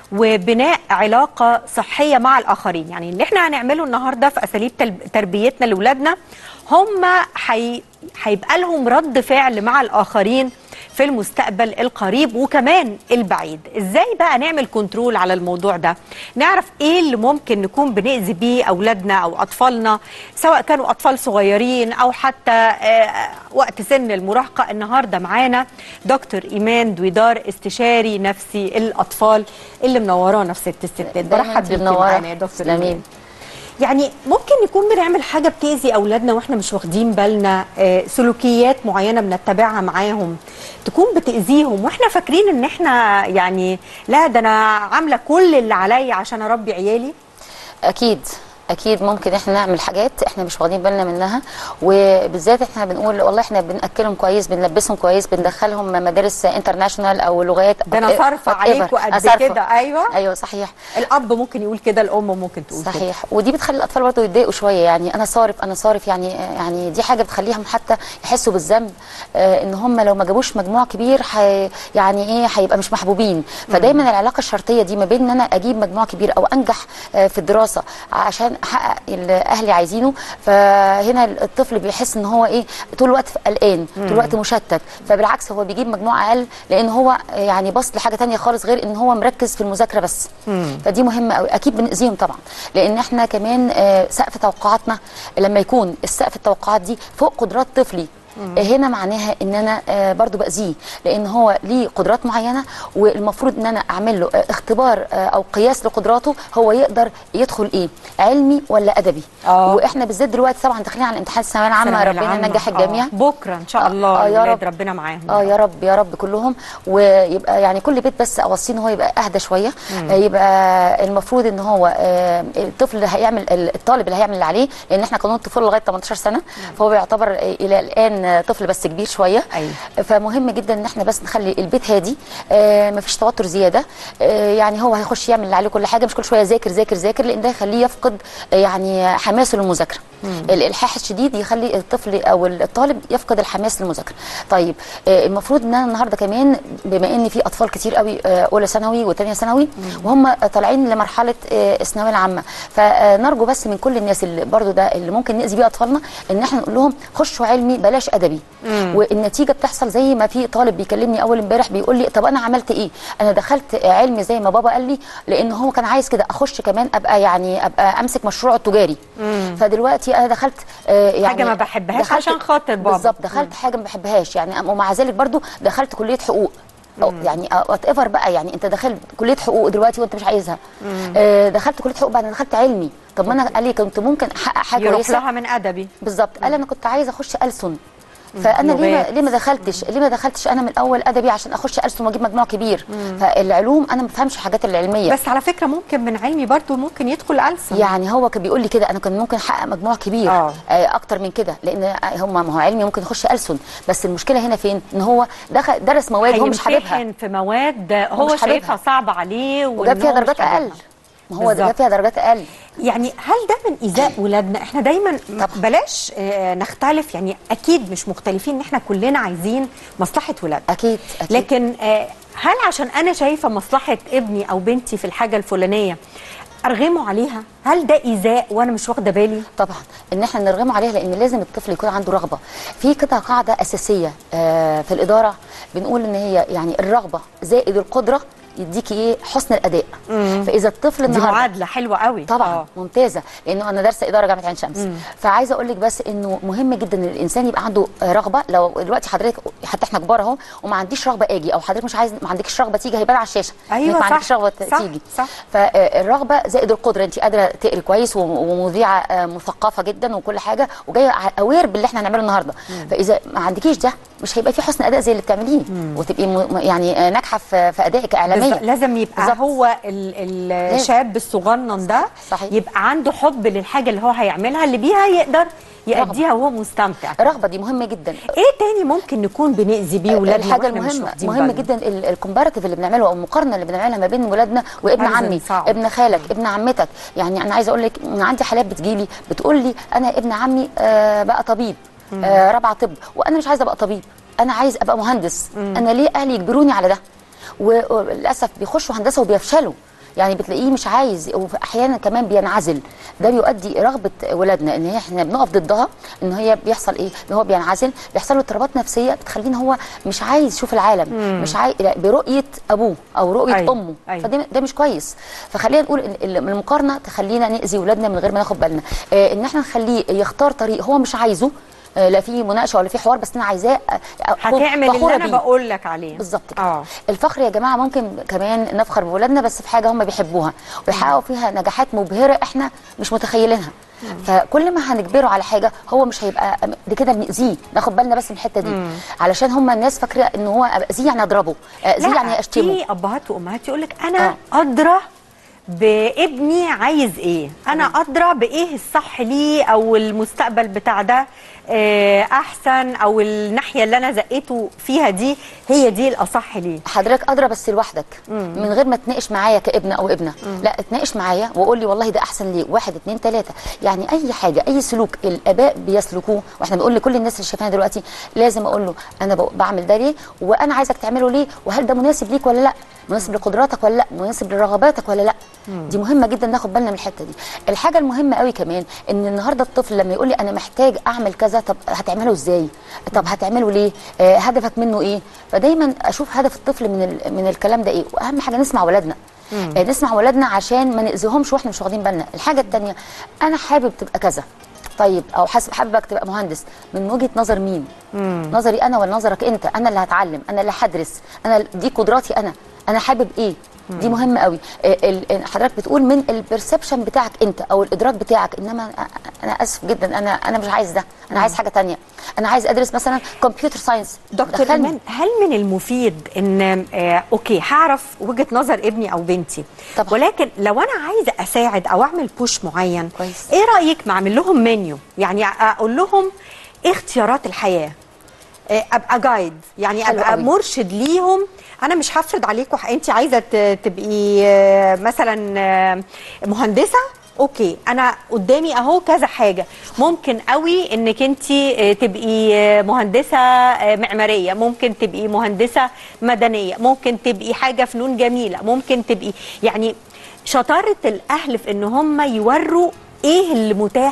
[SPEAKER 1] وبناء علاقة صحية مع الآخرين يعني اللي احنا هنعمله النهاردة في أساليب تل- تربيتنا لأولادنا هم حي... هيبقى لهم رد فعل مع الآخرين في المستقبل القريب وكمان البعيد ازاي بقى نعمل كنترول على الموضوع ده نعرف ايه اللي ممكن نكون بنأذي بيه اولادنا او اطفالنا سواء كانوا اطفال صغيرين او حتى آه، وقت سن المراهقه النهارده معانا دكتور ايمان دويدار استشاري نفسي الاطفال اللي منورانا في ست الستات
[SPEAKER 14] دايماً
[SPEAKER 1] برحب بيكي
[SPEAKER 14] منورة.
[SPEAKER 1] معانا يا دكتور
[SPEAKER 14] تسلمي.
[SPEAKER 1] إيمان. يعني ممكن نكون بنعمل حاجه بتاذي اولادنا واحنا مش واخدين بالنا آه، سلوكيات معينه بنتبعها معاهم تكون بتاذيهم واحنا فاكرين ان احنا يعني لا ده انا عامله كل اللي عليا عشان اربي عيالي
[SPEAKER 18] اكيد اكيد ممكن احنا نعمل حاجات احنا مش واخدين بالنا منها وبالذات احنا بنقول والله احنا بناكلهم كويس بنلبسهم كويس بندخلهم مدارس انترناشونال او لغات
[SPEAKER 1] ده انا صارفه
[SPEAKER 18] whatever.
[SPEAKER 1] عليكم قد
[SPEAKER 18] أصرفه.
[SPEAKER 1] كده ايوه
[SPEAKER 18] ايوه صحيح
[SPEAKER 1] الاب ممكن يقول كده الام ممكن تقول كده
[SPEAKER 18] صحيح ودي بتخلي الاطفال برضه يتضايقوا شويه يعني انا صارف انا صارف يعني يعني دي حاجه بتخليهم حتى يحسوا بالذنب آه، ان هم لو ما جابوش مجموع كبير حي يعني ايه هيبقى مش محبوبين فدايما العلاقه الشرطيه دي ما بين ان انا اجيب مجموع كبير او انجح آه، في الدراسه عشان احقق اللي اهلي عايزينه فهنا الطفل بيحس ان هو ايه طول الوقت قلقان طول الوقت مشتت فبالعكس هو بيجيب مجموع اقل لان هو يعني باص لحاجه تانية خالص غير ان هو مركز في المذاكره بس فدي مهمه قوي اكيد بنأذيهم طبعا لان احنا كمان آه، سقف توقعاتنا لما يكون السقف التوقعات دي فوق قدرات طفلي
[SPEAKER 19] مم.
[SPEAKER 18] هنا معناها ان انا آه، برضو باذيه لان هو ليه قدرات معينه والمفروض ان انا اعمل له آه، اختبار آه، او قياس لقدراته هو يقدر يدخل ايه علمي ولا ادبي
[SPEAKER 1] آه.
[SPEAKER 18] واحنا بالذات دلوقتي طبعا داخلين على امتحان الثانويه العامه
[SPEAKER 1] الثانوية
[SPEAKER 18] ربنا
[SPEAKER 1] العامة.
[SPEAKER 18] ينجح
[SPEAKER 1] آه.
[SPEAKER 18] الجميع
[SPEAKER 1] بكره ان شاء الله
[SPEAKER 18] آه، يا
[SPEAKER 1] الولاد
[SPEAKER 18] رب.
[SPEAKER 1] ربنا معاهم
[SPEAKER 18] اه يا رب يا رب كلهم ويبقى يعني كل بيت بس اوصيه ان هو يبقى اهدى شويه
[SPEAKER 1] مم.
[SPEAKER 18] آه، يبقى المفروض ان هو آه، الطفل اللي هيعمل الطالب اللي هيعمل اللي عليه لان احنا قانون الطفوله لغايه 18 سنه فهو بيعتبر آه، الى الان آه، طفل بس كبير شويه
[SPEAKER 1] أيوة.
[SPEAKER 18] فمهم جدا ان احنا بس نخلي البيت هادي آه، مفيش توتر زياده آه، يعني هو هيخش يعمل اللي عليه كل حاجه مش كل شويه ذاكر ذاكر ذاكر لان ده يخليه يفقد آه، يعني حماسه للمذاكره الالحاح الشديد يخلي الطفل او الطالب يفقد الحماس للمذاكره طيب آه، المفروض ان انا النهارده كمان بما ان في اطفال كتير قوي آه، اولى ثانوي وثانيه ثانوي وهم طالعين لمرحله آه، الثانويه العامه فنرجو بس من كل الناس اللي برضو ده اللي ممكن ناذي بيه اطفالنا ان احنا نقول لهم خشوا علمي بلاش ادبي
[SPEAKER 19] مم.
[SPEAKER 18] والنتيجه بتحصل زي ما في طالب بيكلمني اول امبارح بيقول لي طب انا عملت ايه انا دخلت علمي زي ما بابا قال لي لان هو كان عايز كده اخش كمان ابقى يعني ابقى امسك مشروع تجاري
[SPEAKER 1] مم.
[SPEAKER 18] فدلوقتي انا دخلت آه، يعني
[SPEAKER 1] حاجة ما بحبهاش عشان خاطر بابا.
[SPEAKER 18] بالظبط دخلت حاجه ما بحبهاش يعني ومع ذلك برضو دخلت كليه حقوق أو يعني وات ايفر بقى يعني انت دخلت كليه حقوق دلوقتي وانت مش عايزها
[SPEAKER 1] مم.
[SPEAKER 18] آه دخلت كليه حقوق بعد ما دخلت علمي طب ما انا قال لي كنت ممكن احقق حاجه
[SPEAKER 1] يروح
[SPEAKER 18] كويسه
[SPEAKER 1] لها من ادبي
[SPEAKER 18] بالظبط قال انا كنت عايزه اخش ألسن فانا ليه ما
[SPEAKER 1] لغات.
[SPEAKER 18] ليه ما دخلتش ليه ما دخلتش انا من الاول ادبي عشان اخش ألسن واجيب مجموع كبير
[SPEAKER 1] مم.
[SPEAKER 18] فالعلوم انا ما بفهمش الحاجات العلميه
[SPEAKER 1] بس على فكره ممكن من علمي برضو ممكن يدخل ألسن
[SPEAKER 18] يعني هو كان بيقول لي كده انا كان ممكن احقق مجموع كبير
[SPEAKER 1] آه.
[SPEAKER 18] آه اكتر من كده لان هم ما هو علمي ممكن يخش ألسن بس المشكله هنا فين ان هو دخل درس مواد هو مش حاببها
[SPEAKER 1] هيمتحن في مواد هو,
[SPEAKER 18] هو مش حاببها.
[SPEAKER 1] شايفها صعبه عليه
[SPEAKER 18] وجاب
[SPEAKER 1] وإن
[SPEAKER 18] فيها
[SPEAKER 1] هو مش
[SPEAKER 18] درجات
[SPEAKER 1] حاببها.
[SPEAKER 18] اقل ما هو ده
[SPEAKER 1] بالظبط.
[SPEAKER 18] فيها درجات اقل
[SPEAKER 1] يعني هل ده من ايذاء ولادنا احنا دايما بلاش آه، نختلف يعني اكيد مش مختلفين ان احنا كلنا عايزين مصلحه ولادنا
[SPEAKER 18] اكيد, أكيد.
[SPEAKER 1] لكن آه، هل عشان انا شايفه مصلحه ابني او بنتي في الحاجه الفلانيه ارغمه عليها هل ده ايذاء وانا مش واخده بالي
[SPEAKER 18] طبعا ان احنا نرغمه عليها لان لازم الطفل يكون عنده رغبه في كده قاعده اساسيه آه، في الاداره بنقول ان هي يعني الرغبه زائد القدره يديكي ايه حسن الاداء
[SPEAKER 1] مم.
[SPEAKER 18] فاذا الطفل
[SPEAKER 1] دي
[SPEAKER 18] النهارده
[SPEAKER 1] معادله حلوه قوي
[SPEAKER 18] طبعا
[SPEAKER 1] آه.
[SPEAKER 18] آه. ممتازه لانه انا دارسه اداره جامعه عين شمس
[SPEAKER 1] مم.
[SPEAKER 18] فعايزه اقول لك بس انه مهم جدا ان الانسان يبقى عنده آه، رغبه لو دلوقتي حضرتك حتى احنا كبار اهو وما عنديش رغبه اجي او حضرتك مش عايز ما عندكش رغبه تيجي هيبان على الشاشه
[SPEAKER 1] أيوة
[SPEAKER 18] إنك ما
[SPEAKER 1] صح،
[SPEAKER 18] عندكش رغبه
[SPEAKER 1] صح،
[SPEAKER 18] تيجي
[SPEAKER 1] صح.
[SPEAKER 18] فالرغبه زائد القدره انت قادره تقري كويس وم- ومذيعه آه، مثقفه جدا وكل حاجه وجايه اوير باللي احنا هنعمله النهارده فاذا ما عندكيش ده مش هيبقى في حسن اداء زي اللي بتعمليه وتبقي م- يعني آه، ناجحه في في ادائك اعلاميا
[SPEAKER 1] بالظبط. لازم يبقى
[SPEAKER 18] بالظبط.
[SPEAKER 1] هو ال- الشاب الصغنن ده
[SPEAKER 18] صحيح.
[SPEAKER 1] يبقى عنده حب للحاجه اللي هو هيعملها اللي بيها يقدر يأديها وهو مستمتع
[SPEAKER 18] الرغبه دي مهمه جدا
[SPEAKER 1] ايه تاني ممكن نكون بنأذي بيه ولادنا
[SPEAKER 18] الحاجه
[SPEAKER 1] وإحنا مش
[SPEAKER 18] المهمه
[SPEAKER 1] واخدين
[SPEAKER 18] مهم
[SPEAKER 1] بالنا؟
[SPEAKER 18] جدا ال- الكومباراتيف اللي بنعمله او المقارنه اللي بنعملها ما بين ولادنا وابن
[SPEAKER 1] مقارنة
[SPEAKER 18] عمي
[SPEAKER 1] صعب.
[SPEAKER 18] ابن خالك ابن عمتك يعني انا عايزه اقول لك إن عندي حالات بتجيلي بتقول لي انا ابن عمي آه بقى طبيب آه رابعه طب وانا مش عايزه ابقى طبيب انا عايز ابقى مهندس انا ليه اهلي يجبروني على ده و- وللاسف بيخشوا هندسه وبيفشلوا يعني بتلاقيه مش عايز واحيانا كمان بينعزل ده بيؤدي رغبه ولادنا ان هي احنا بنقف ضدها ان هي بيحصل ايه ان هو بينعزل بيحصل له اضطرابات نفسيه بتخليه ان هو مش عايز يشوف العالم
[SPEAKER 1] مم.
[SPEAKER 18] مش عايز برؤيه ابوه او رؤيه
[SPEAKER 1] أيوة،
[SPEAKER 18] امه
[SPEAKER 1] أيوة.
[SPEAKER 18] فده ده مش كويس فخلينا نقول إن ال- المقارنه تخلينا ناذي ولادنا من غير ما ناخد بالنا آه ان احنا نخليه يختار طريق هو مش عايزه آه، لا في مناقشه ولا في حوار بس انا عايزاه آه، أكون
[SPEAKER 1] هتعمل
[SPEAKER 18] فخورة
[SPEAKER 1] اللي انا
[SPEAKER 18] بيه.
[SPEAKER 1] بقول لك عليه
[SPEAKER 18] بالظبط كده
[SPEAKER 1] اه
[SPEAKER 18] الفخر يا جماعه ممكن كمان نفخر بولادنا بس في حاجه هم بيحبوها ويحققوا فيها نجاحات مبهره احنا مش متخيلينها فكل ما هنجبره على حاجه هو مش هيبقى ده كده بنأذيه ناخد بالنا بس من الحته دي
[SPEAKER 1] مم.
[SPEAKER 18] علشان هم الناس فاكره ان هو اذيه يعني اضربه اذيه
[SPEAKER 1] لا
[SPEAKER 18] يعني اشتمه
[SPEAKER 1] في ابهات وامهات يقول لك انا ادرى بابني عايز ايه انا ادرى بايه الصح ليه او المستقبل بتاع ده آه، احسن او الناحيه اللي انا زقيته فيها دي هي دي الاصح ليه
[SPEAKER 18] حضرتك ادرى بس لوحدك من غير ما تناقش معايا كابن او ابنه لا اتناقش معايا وقول لي والله ده احسن ليه واحد اتنين تلاته يعني اي حاجه اي سلوك الاباء بيسلكوه واحنا بنقول لكل الناس اللي شايفانا دلوقتي لازم اقول له انا ب- بعمل ده ليه وانا عايزك تعمله ليه وهل ده مناسب ليك ولا لا مناسب لقدراتك ولا لا مناسب لرغباتك ولا لا
[SPEAKER 14] مم.
[SPEAKER 18] دي مهمه جدا ناخد بالنا من الحته دي الحاجه المهمه قوي كمان ان النهارده الطفل لما يقول لي انا محتاج اعمل كذا طب هتعمله ازاي طب هتعمله ليه آه هدفك منه ايه فدايما اشوف هدف الطفل من ال- من الكلام ده ايه واهم حاجه نسمع ولادنا
[SPEAKER 14] مم.
[SPEAKER 18] آه نسمع ولادنا عشان ما ناذيهمش واحنا مش واخدين بالنا الحاجه الثانيه انا حابب تبقى كذا طيب او حاسب حاببك تبقى مهندس من وجهه نظر مين نظري انا ولا نظرك انت انا اللي هتعلم انا اللي هدرس انا دي قدراتي انا انا حابب ايه دي مهمه قوي آه، ال- ال- حضرتك بتقول من البرسبشن بتاعك انت او الادراك بتاعك انما أ- انا اسف جدا انا انا مش عايز ده انا عايز حاجه تانية انا عايز ادرس مثلا كمبيوتر ساينس
[SPEAKER 1] دكتور ايمان هل من المفيد ان آه اوكي هعرف وجهه نظر ابني او بنتي طبعا. ولكن لو انا عايزه اساعد او اعمل بوش معين
[SPEAKER 18] كويس.
[SPEAKER 1] ايه رايك ما اعمل لهم منيو يعني اقول لهم ايه اختيارات الحياه آه، ابقى جايد يعني
[SPEAKER 18] حلو
[SPEAKER 1] ابقى
[SPEAKER 18] قوي.
[SPEAKER 1] مرشد ليهم انا مش هفرض عليكم انت عايزه ت- تبقي آه، مثلا آه، مهندسه اوكي انا قدامي اهو كذا حاجه ممكن قوي انك انت تبقي آه، مهندسه آه، معماريه ممكن تبقي مهندسه مدنيه ممكن تبقي حاجه فنون جميله ممكن تبقي يعني شطاره الاهل في ان هم يوروا ايه اللي متاح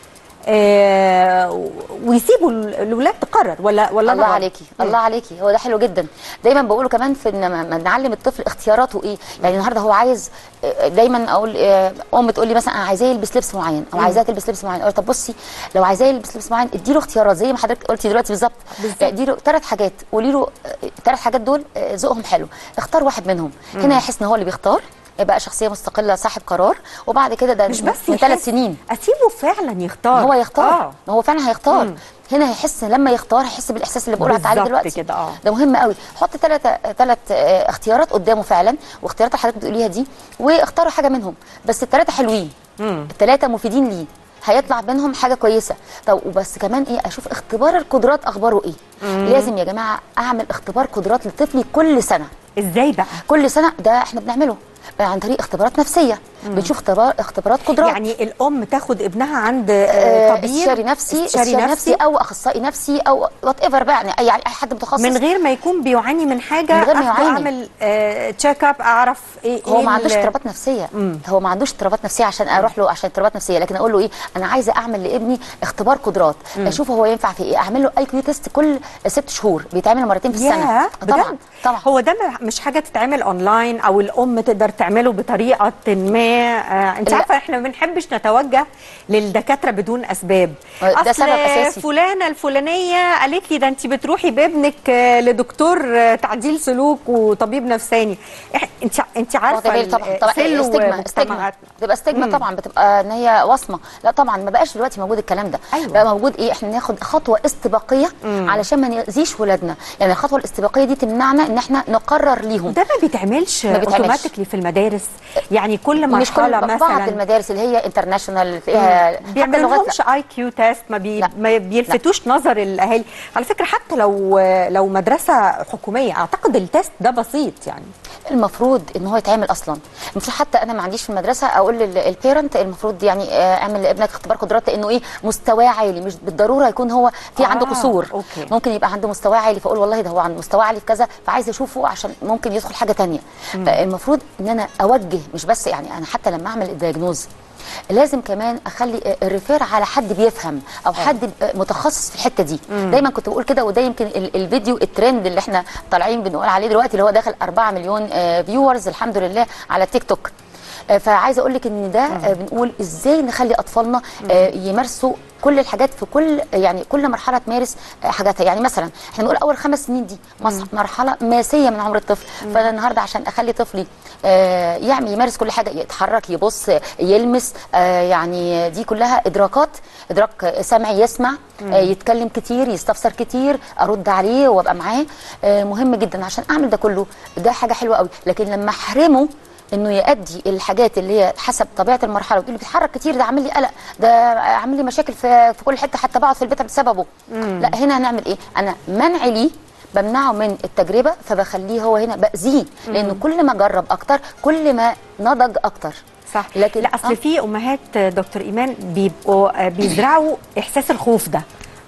[SPEAKER 1] آه، ويسيبوا الاولاد تقرر ولا ولا أنا
[SPEAKER 18] الله
[SPEAKER 1] غلط؟
[SPEAKER 18] عليكي الله عليكي هو ده حلو جدا دايما بقوله كمان في ان ما- ما نعلم الطفل اختياراته ايه يعني النهارده هو عايز آه، دايما اقول آه، ام تقول لي مثلا انا عايزاه يلبس لبس معين او
[SPEAKER 14] مم.
[SPEAKER 18] عايزاه تلبس لبس معين اقول طب بصي لو عايزاه يلبس لبس معين اديله اختيارات زي ما حضرتك قلتي دلوقتي بالظبط اديله ثلاث حاجات قولي له الثلاث حاجات دول آه، ذوقهم حلو اختار واحد منهم
[SPEAKER 14] مم.
[SPEAKER 18] هنا يحس ان هو اللي بيختار يبقى شخصيه مستقله صاحب قرار وبعد كده ده
[SPEAKER 1] مش بس
[SPEAKER 18] من ثلاث
[SPEAKER 1] يحس،
[SPEAKER 18] سنين
[SPEAKER 1] اسيبه فعلا يختار
[SPEAKER 18] هو يختار
[SPEAKER 1] آه.
[SPEAKER 18] ما هو فعلا هيختار
[SPEAKER 1] مم.
[SPEAKER 18] هنا هيحس لما يختار هيحس بالاحساس اللي بقول عليه
[SPEAKER 1] بالظبط
[SPEAKER 18] دلوقتي
[SPEAKER 1] كده، آه.
[SPEAKER 18] ده مهم قوي حط ثلاث ثلاث اختيارات قدامه فعلا واختيارات اللي حضرتك بتقوليها دي واختاروا حاجه منهم بس الثلاثه حلوين الثلاثه مفيدين ليه هيطلع منهم حاجه كويسه طب وبس كمان ايه اشوف اختبار القدرات اخباره ايه
[SPEAKER 1] مم.
[SPEAKER 18] لازم يا جماعه اعمل اختبار قدرات لطفلي كل سنه
[SPEAKER 1] ازاي بقى
[SPEAKER 18] كل سنه ده احنا بنعمله عن طريق اختبارات نفسيه بنشوف اختبار اختبارات قدرات
[SPEAKER 1] يعني الام تاخد ابنها عند
[SPEAKER 18] آه،
[SPEAKER 1] آه، طبيب
[SPEAKER 18] استشاري نفسي
[SPEAKER 1] استشاري
[SPEAKER 18] استشاري نفسي او اخصائي نفسي او وات ايفر بقى يعني اي يعني اي حد متخصص
[SPEAKER 1] من غير ما يكون بيعاني من حاجه
[SPEAKER 18] من غير ما
[SPEAKER 1] أخده
[SPEAKER 18] يعاني.
[SPEAKER 1] اعمل تشيك اب اعرف ايه
[SPEAKER 18] هو
[SPEAKER 1] إيه
[SPEAKER 18] ما عندوش
[SPEAKER 1] ال-
[SPEAKER 18] اضطرابات نفسيه هو ما عندوش اضطرابات نفسيه عشان اروح له عشان اضطرابات نفسيه لكن اقول له ايه انا عايزه اعمل لابني اختبار قدرات
[SPEAKER 1] مم.
[SPEAKER 18] اشوف هو ينفع في ايه اعمل له اي كيو تيست كل ست شهور بيتعمل مرتين في السنه
[SPEAKER 1] ياه،
[SPEAKER 18] آه، طبعا
[SPEAKER 1] بجد؟ هو ده م- مش حاجه تتعمل اونلاين او الام تقدر تعمله بطريقه ما آه انت
[SPEAKER 18] لا.
[SPEAKER 1] عارفه احنا ما بنحبش نتوجه للدكاتره بدون اسباب
[SPEAKER 18] آه، ده
[SPEAKER 1] أصل
[SPEAKER 18] سبب أساسي.
[SPEAKER 1] فلانه الفلانيه قالت لي ده انت بتروحي بابنك آه، لدكتور آه، تعديل سلوك وطبيب نفساني إح- انت انت عارفه
[SPEAKER 18] واخدة بالي طبعا طبعا
[SPEAKER 1] سلو
[SPEAKER 18] استجما استجما
[SPEAKER 1] مجتمعاتنا.
[SPEAKER 18] بتبقى استجما
[SPEAKER 1] مم.
[SPEAKER 18] طبعا بتبقى ان هي وصمه لا طبعا ما بقاش دلوقتي موجود الكلام ده
[SPEAKER 1] أيوة.
[SPEAKER 18] بقى موجود ايه احنا ناخد خطوه استباقيه
[SPEAKER 1] مم.
[SPEAKER 18] علشان ما ناذيش ولادنا يعني الخطوه الاستباقيه دي تمنعنا ان احنا نقرر ليهم
[SPEAKER 1] ده ما بيتعملش
[SPEAKER 18] ما بيتعملش.
[SPEAKER 1] اوتوماتيكلي في المدارس يعني كل
[SPEAKER 18] مش كل
[SPEAKER 1] مرحله
[SPEAKER 18] بعض
[SPEAKER 1] مثلا
[SPEAKER 18] المدارس اللي هي انترناشونال فيها حتى
[SPEAKER 1] بيعملوا
[SPEAKER 18] اللغات
[SPEAKER 1] لهمش اي كيو تيست ما, بي ما بيلفتوش نظر الاهالي على فكره حتى لو لو مدرسه حكوميه اعتقد التيست ده بسيط يعني
[SPEAKER 18] المفروض ان هو يتعمل اصلا المفروض حتى انا ما عنديش في المدرسه اقول للبيرنت المفروض يعني آه، اعمل لابنك اختبار قدرات لانه ايه مستواه عالي مش بالضروره يكون هو في
[SPEAKER 1] آه،
[SPEAKER 18] عنده قصور
[SPEAKER 1] أوكي.
[SPEAKER 18] ممكن يبقى عنده مستوى عالي فاقول والله ده هو عنده مستوى عالي في كذا فعايز اشوفه عشان ممكن يدخل حاجه تانية
[SPEAKER 14] مم.
[SPEAKER 18] فالمفروض ان انا اوجه مش بس يعني انا حتى لما اعمل الدياجنوز لازم كمان اخلي الريفير على حد بيفهم او حد متخصص في الحته دي
[SPEAKER 14] مم.
[SPEAKER 18] دايما كنت بقول كده وده يمكن ال- الفيديو الترند اللي احنا طالعين بنقول عليه دلوقتي اللي هو داخل 4 مليون فيورز الحمد لله على تيك توك آه، فعايزه اقول لك ان ده آه، بنقول ازاي نخلي اطفالنا آه، يمارسوا كل الحاجات في كل يعني كل مرحله تمارس آه، حاجاتها يعني مثلا احنا بنقول اول خمس سنين دي مص- مرحله ماسيه من عمر الطفل فانا النهارده عشان اخلي طفلي آه، يعمل يمارس كل حاجه يتحرك يبص آه، يلمس آه، يعني دي كلها ادراكات ادراك آه، سمعي يسمع
[SPEAKER 14] مم.
[SPEAKER 18] آه، يتكلم كتير يستفسر كتير ارد عليه وابقى معاه آه، مهم جدا عشان اعمل ده كله ده حاجه حلوه قوي لكن لما احرمه انه يؤدي الحاجات اللي هي حسب طبيعه المرحله وتقول لي بيتحرك كتير ده عامل لي قلق ده عامل لي مشاكل في في كل حته حتى بقعد في البيت بسببه
[SPEAKER 14] مم.
[SPEAKER 18] لا هنا هنعمل ايه انا منع ليه بمنعه من التجربه فبخليه هو هنا باذيه لانه
[SPEAKER 1] مم.
[SPEAKER 18] كل ما جرب اكتر كل ما نضج اكتر
[SPEAKER 1] صح
[SPEAKER 18] لكن
[SPEAKER 1] لا اصل في امهات دكتور ايمان بيبقوا آه، بيزرعوا احساس الخوف ده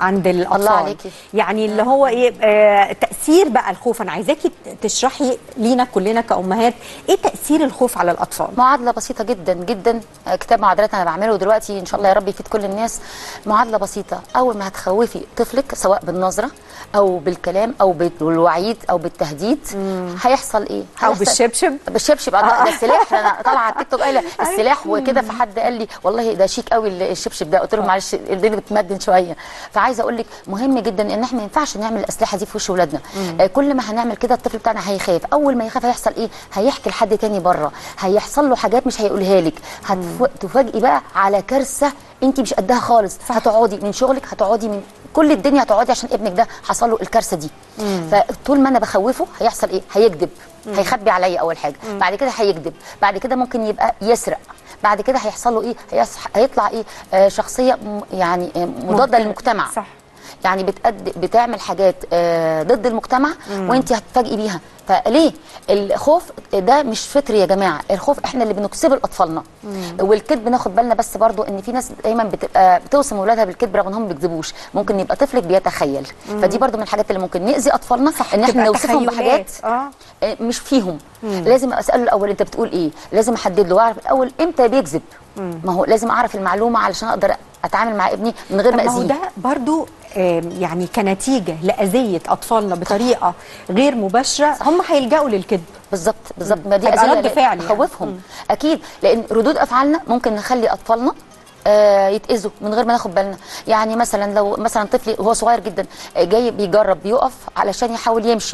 [SPEAKER 1] عند الاطفال
[SPEAKER 18] عليكي.
[SPEAKER 1] يعني اللي هو ايه آه تاثير بقى الخوف انا عايزاكي تشرحي لينا كلنا كامهات ايه تاثير الخوف على الاطفال
[SPEAKER 18] معادله بسيطه جدا جدا آه، كتاب معادلات انا بعمله دلوقتي ان شاء الله يا رب يفيد كل الناس معادله بسيطه اول ما هتخوفي طفلك سواء بالنظره او بالكلام او بالوعيد او بالتهديد هيحصل ايه
[SPEAKER 1] أو
[SPEAKER 18] هيحصل-
[SPEAKER 1] بالشبشب؟
[SPEAKER 18] بالشبشب آه، ده السلاح انا طالعه على التيك توك قايله السلاح وكده فحد قال لي والله ده شيك قوي الشبشب ده قلت له معلش الدنيا بتمدن شويه فعايزه اقول لك مهم جدا ان احنا ما ينفعش نعمل الاسلحه دي في وش اولادنا آه، كل ما هنعمل كده الطفل بتاعنا هيخاف اول ما يخاف هيحصل ايه هيحكي لحد تاني بره هيحصل له حاجات مش هيقولها لك هتفاجئي بقى على كارثه انت مش قدها خالص هتقعدي من شغلك هتقعدي من كل الدنيا هتقعدي عشان ابنك ده حصل له الكارثه دي فطول ما انا بخوفه هيحصل ايه هيكذب هيخبي عليا اول حاجه بعد كده هيكذب بعد كده ممكن يبقى يسرق بعد كده هيحصل له ايه هيصح... هيطلع ايه آه شخصيه م... يعني آه مضاده للمجتمع
[SPEAKER 1] صح
[SPEAKER 18] يعني بتقد... بتعمل حاجات آه ضد المجتمع وانت هتتفاجئي بيها فليه الخوف ده مش فطري يا جماعه الخوف احنا اللي بنكسبه لاطفالنا والكذب ناخد بالنا بس برضو ان في ناس دايما بتبقى بتوصم اولادها بالكذب رغم انهم ما بيكذبوش ممكن يبقى طفلك بيتخيل
[SPEAKER 1] مم.
[SPEAKER 18] فدي برضو من الحاجات اللي ممكن ناذي اطفالنا ان احنا
[SPEAKER 1] تبقى
[SPEAKER 18] نوصفهم
[SPEAKER 1] تخيلات.
[SPEAKER 18] بحاجات
[SPEAKER 1] اه
[SPEAKER 18] آه، مش فيهم
[SPEAKER 1] مم.
[SPEAKER 18] لازم اساله الاول انت بتقول ايه لازم احدد له واعرف الاول امتى بيكذب ما هو لازم اعرف المعلومه علشان اقدر اتعامل مع ابني من غير
[SPEAKER 1] طب
[SPEAKER 18] ما
[SPEAKER 1] ما هو
[SPEAKER 18] اذيه
[SPEAKER 1] ده برضو آم، يعني كنتيجة لأذية أطفالنا بطريقة غير مباشرة هم هيلجأوا للكذب
[SPEAKER 18] بالظبط بالظبط ما دي
[SPEAKER 1] هيبقى
[SPEAKER 18] أذية
[SPEAKER 1] رد فعل يعني.
[SPEAKER 18] خوفهم
[SPEAKER 1] مم.
[SPEAKER 18] اكيد لان ردود افعالنا ممكن نخلي اطفالنا آه يتاذوا من غير ما ناخد بالنا يعني مثلا لو مثلا طفل وهو صغير جدا آه، جاي بيجرب بيقف علشان يحاول يمشي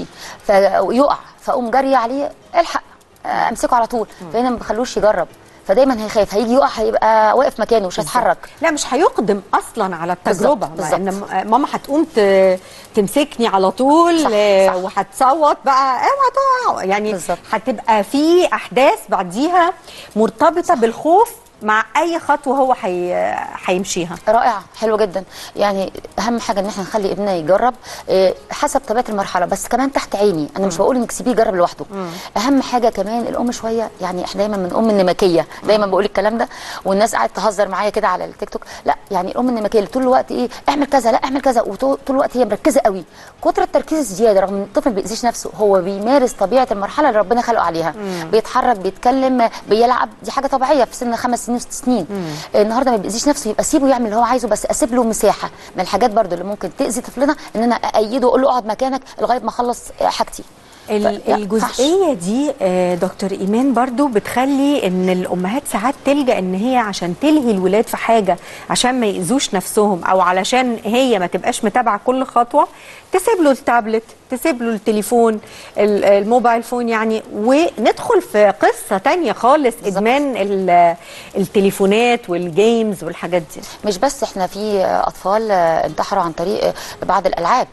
[SPEAKER 18] فيقع فاقوم جاريه عليه الحق آه امسكه على طول فهنا ما بخلوش يجرب فدايما هيخاف هيجي يقع هيبقى واقف مكانه مش هيتحرك
[SPEAKER 1] لا مش هيقدم اصلا على التجربه
[SPEAKER 18] بالظبط،
[SPEAKER 1] مع ان م- ماما هتقوم ت- تمسكني على طول
[SPEAKER 18] صح،
[SPEAKER 1] آه،
[SPEAKER 18] صح.
[SPEAKER 1] وهتصوت بقى اوعى تقع يعني
[SPEAKER 18] بالظبط.
[SPEAKER 1] هتبقى في احداث بعديها مرتبطه بالخوف مع اي خطوه هو هي- هيمشيها
[SPEAKER 18] رائع حلو جدا يعني اهم حاجه ان احنا نخلي ابننا يجرب آه، حسب طبيعه المرحله بس كمان تحت عيني انا مش بقول انك سيبيه يجرب لوحده اهم حاجه كمان الام شويه يعني احنا دايما من ام النمكيه دايما بقول الكلام ده والناس قاعده تهزر معايا كده على التيك توك لا يعني الام النمكيه اللي طول الوقت ايه اعمل كذا لا اعمل كذا وطول طول الوقت هي مركزه قوي كتر التركيز الزياده رغم ان الطفل ما بيأذيش نفسه هو بيمارس طبيعه المرحله اللي ربنا خلقه عليها بيتحرك بيتكلم بيلعب دي حاجه طبيعيه في سن خمس سنين وست سنين النهارده ما بيأذيش نفسه يبقى سيبه يعمل اللي هو عايزه بس اسيب له مساحه من الحاجات برضو اللي ممكن تأذي طفلنا ان انا ايده واقول له اقعد مكانك لغايه ما اخلص حاجتي
[SPEAKER 1] ال-
[SPEAKER 18] ف- لا،
[SPEAKER 1] الجزئيه دي آه، دكتور ايمان برضو بتخلي ان الامهات ساعات تلجا ان هي عشان تلهي الولاد في حاجه عشان ما ياذوش نفسهم او علشان هي ما تبقاش متابعه كل خطوه تسيب له التابلت تسيب له التليفون ال- الموبايل فون يعني وندخل في قصه تانية خالص ادمان ال- التليفونات والجيمز والحاجات دي
[SPEAKER 18] مش بس احنا في اطفال آه، انتحروا عن طريق آه، بعض الالعاب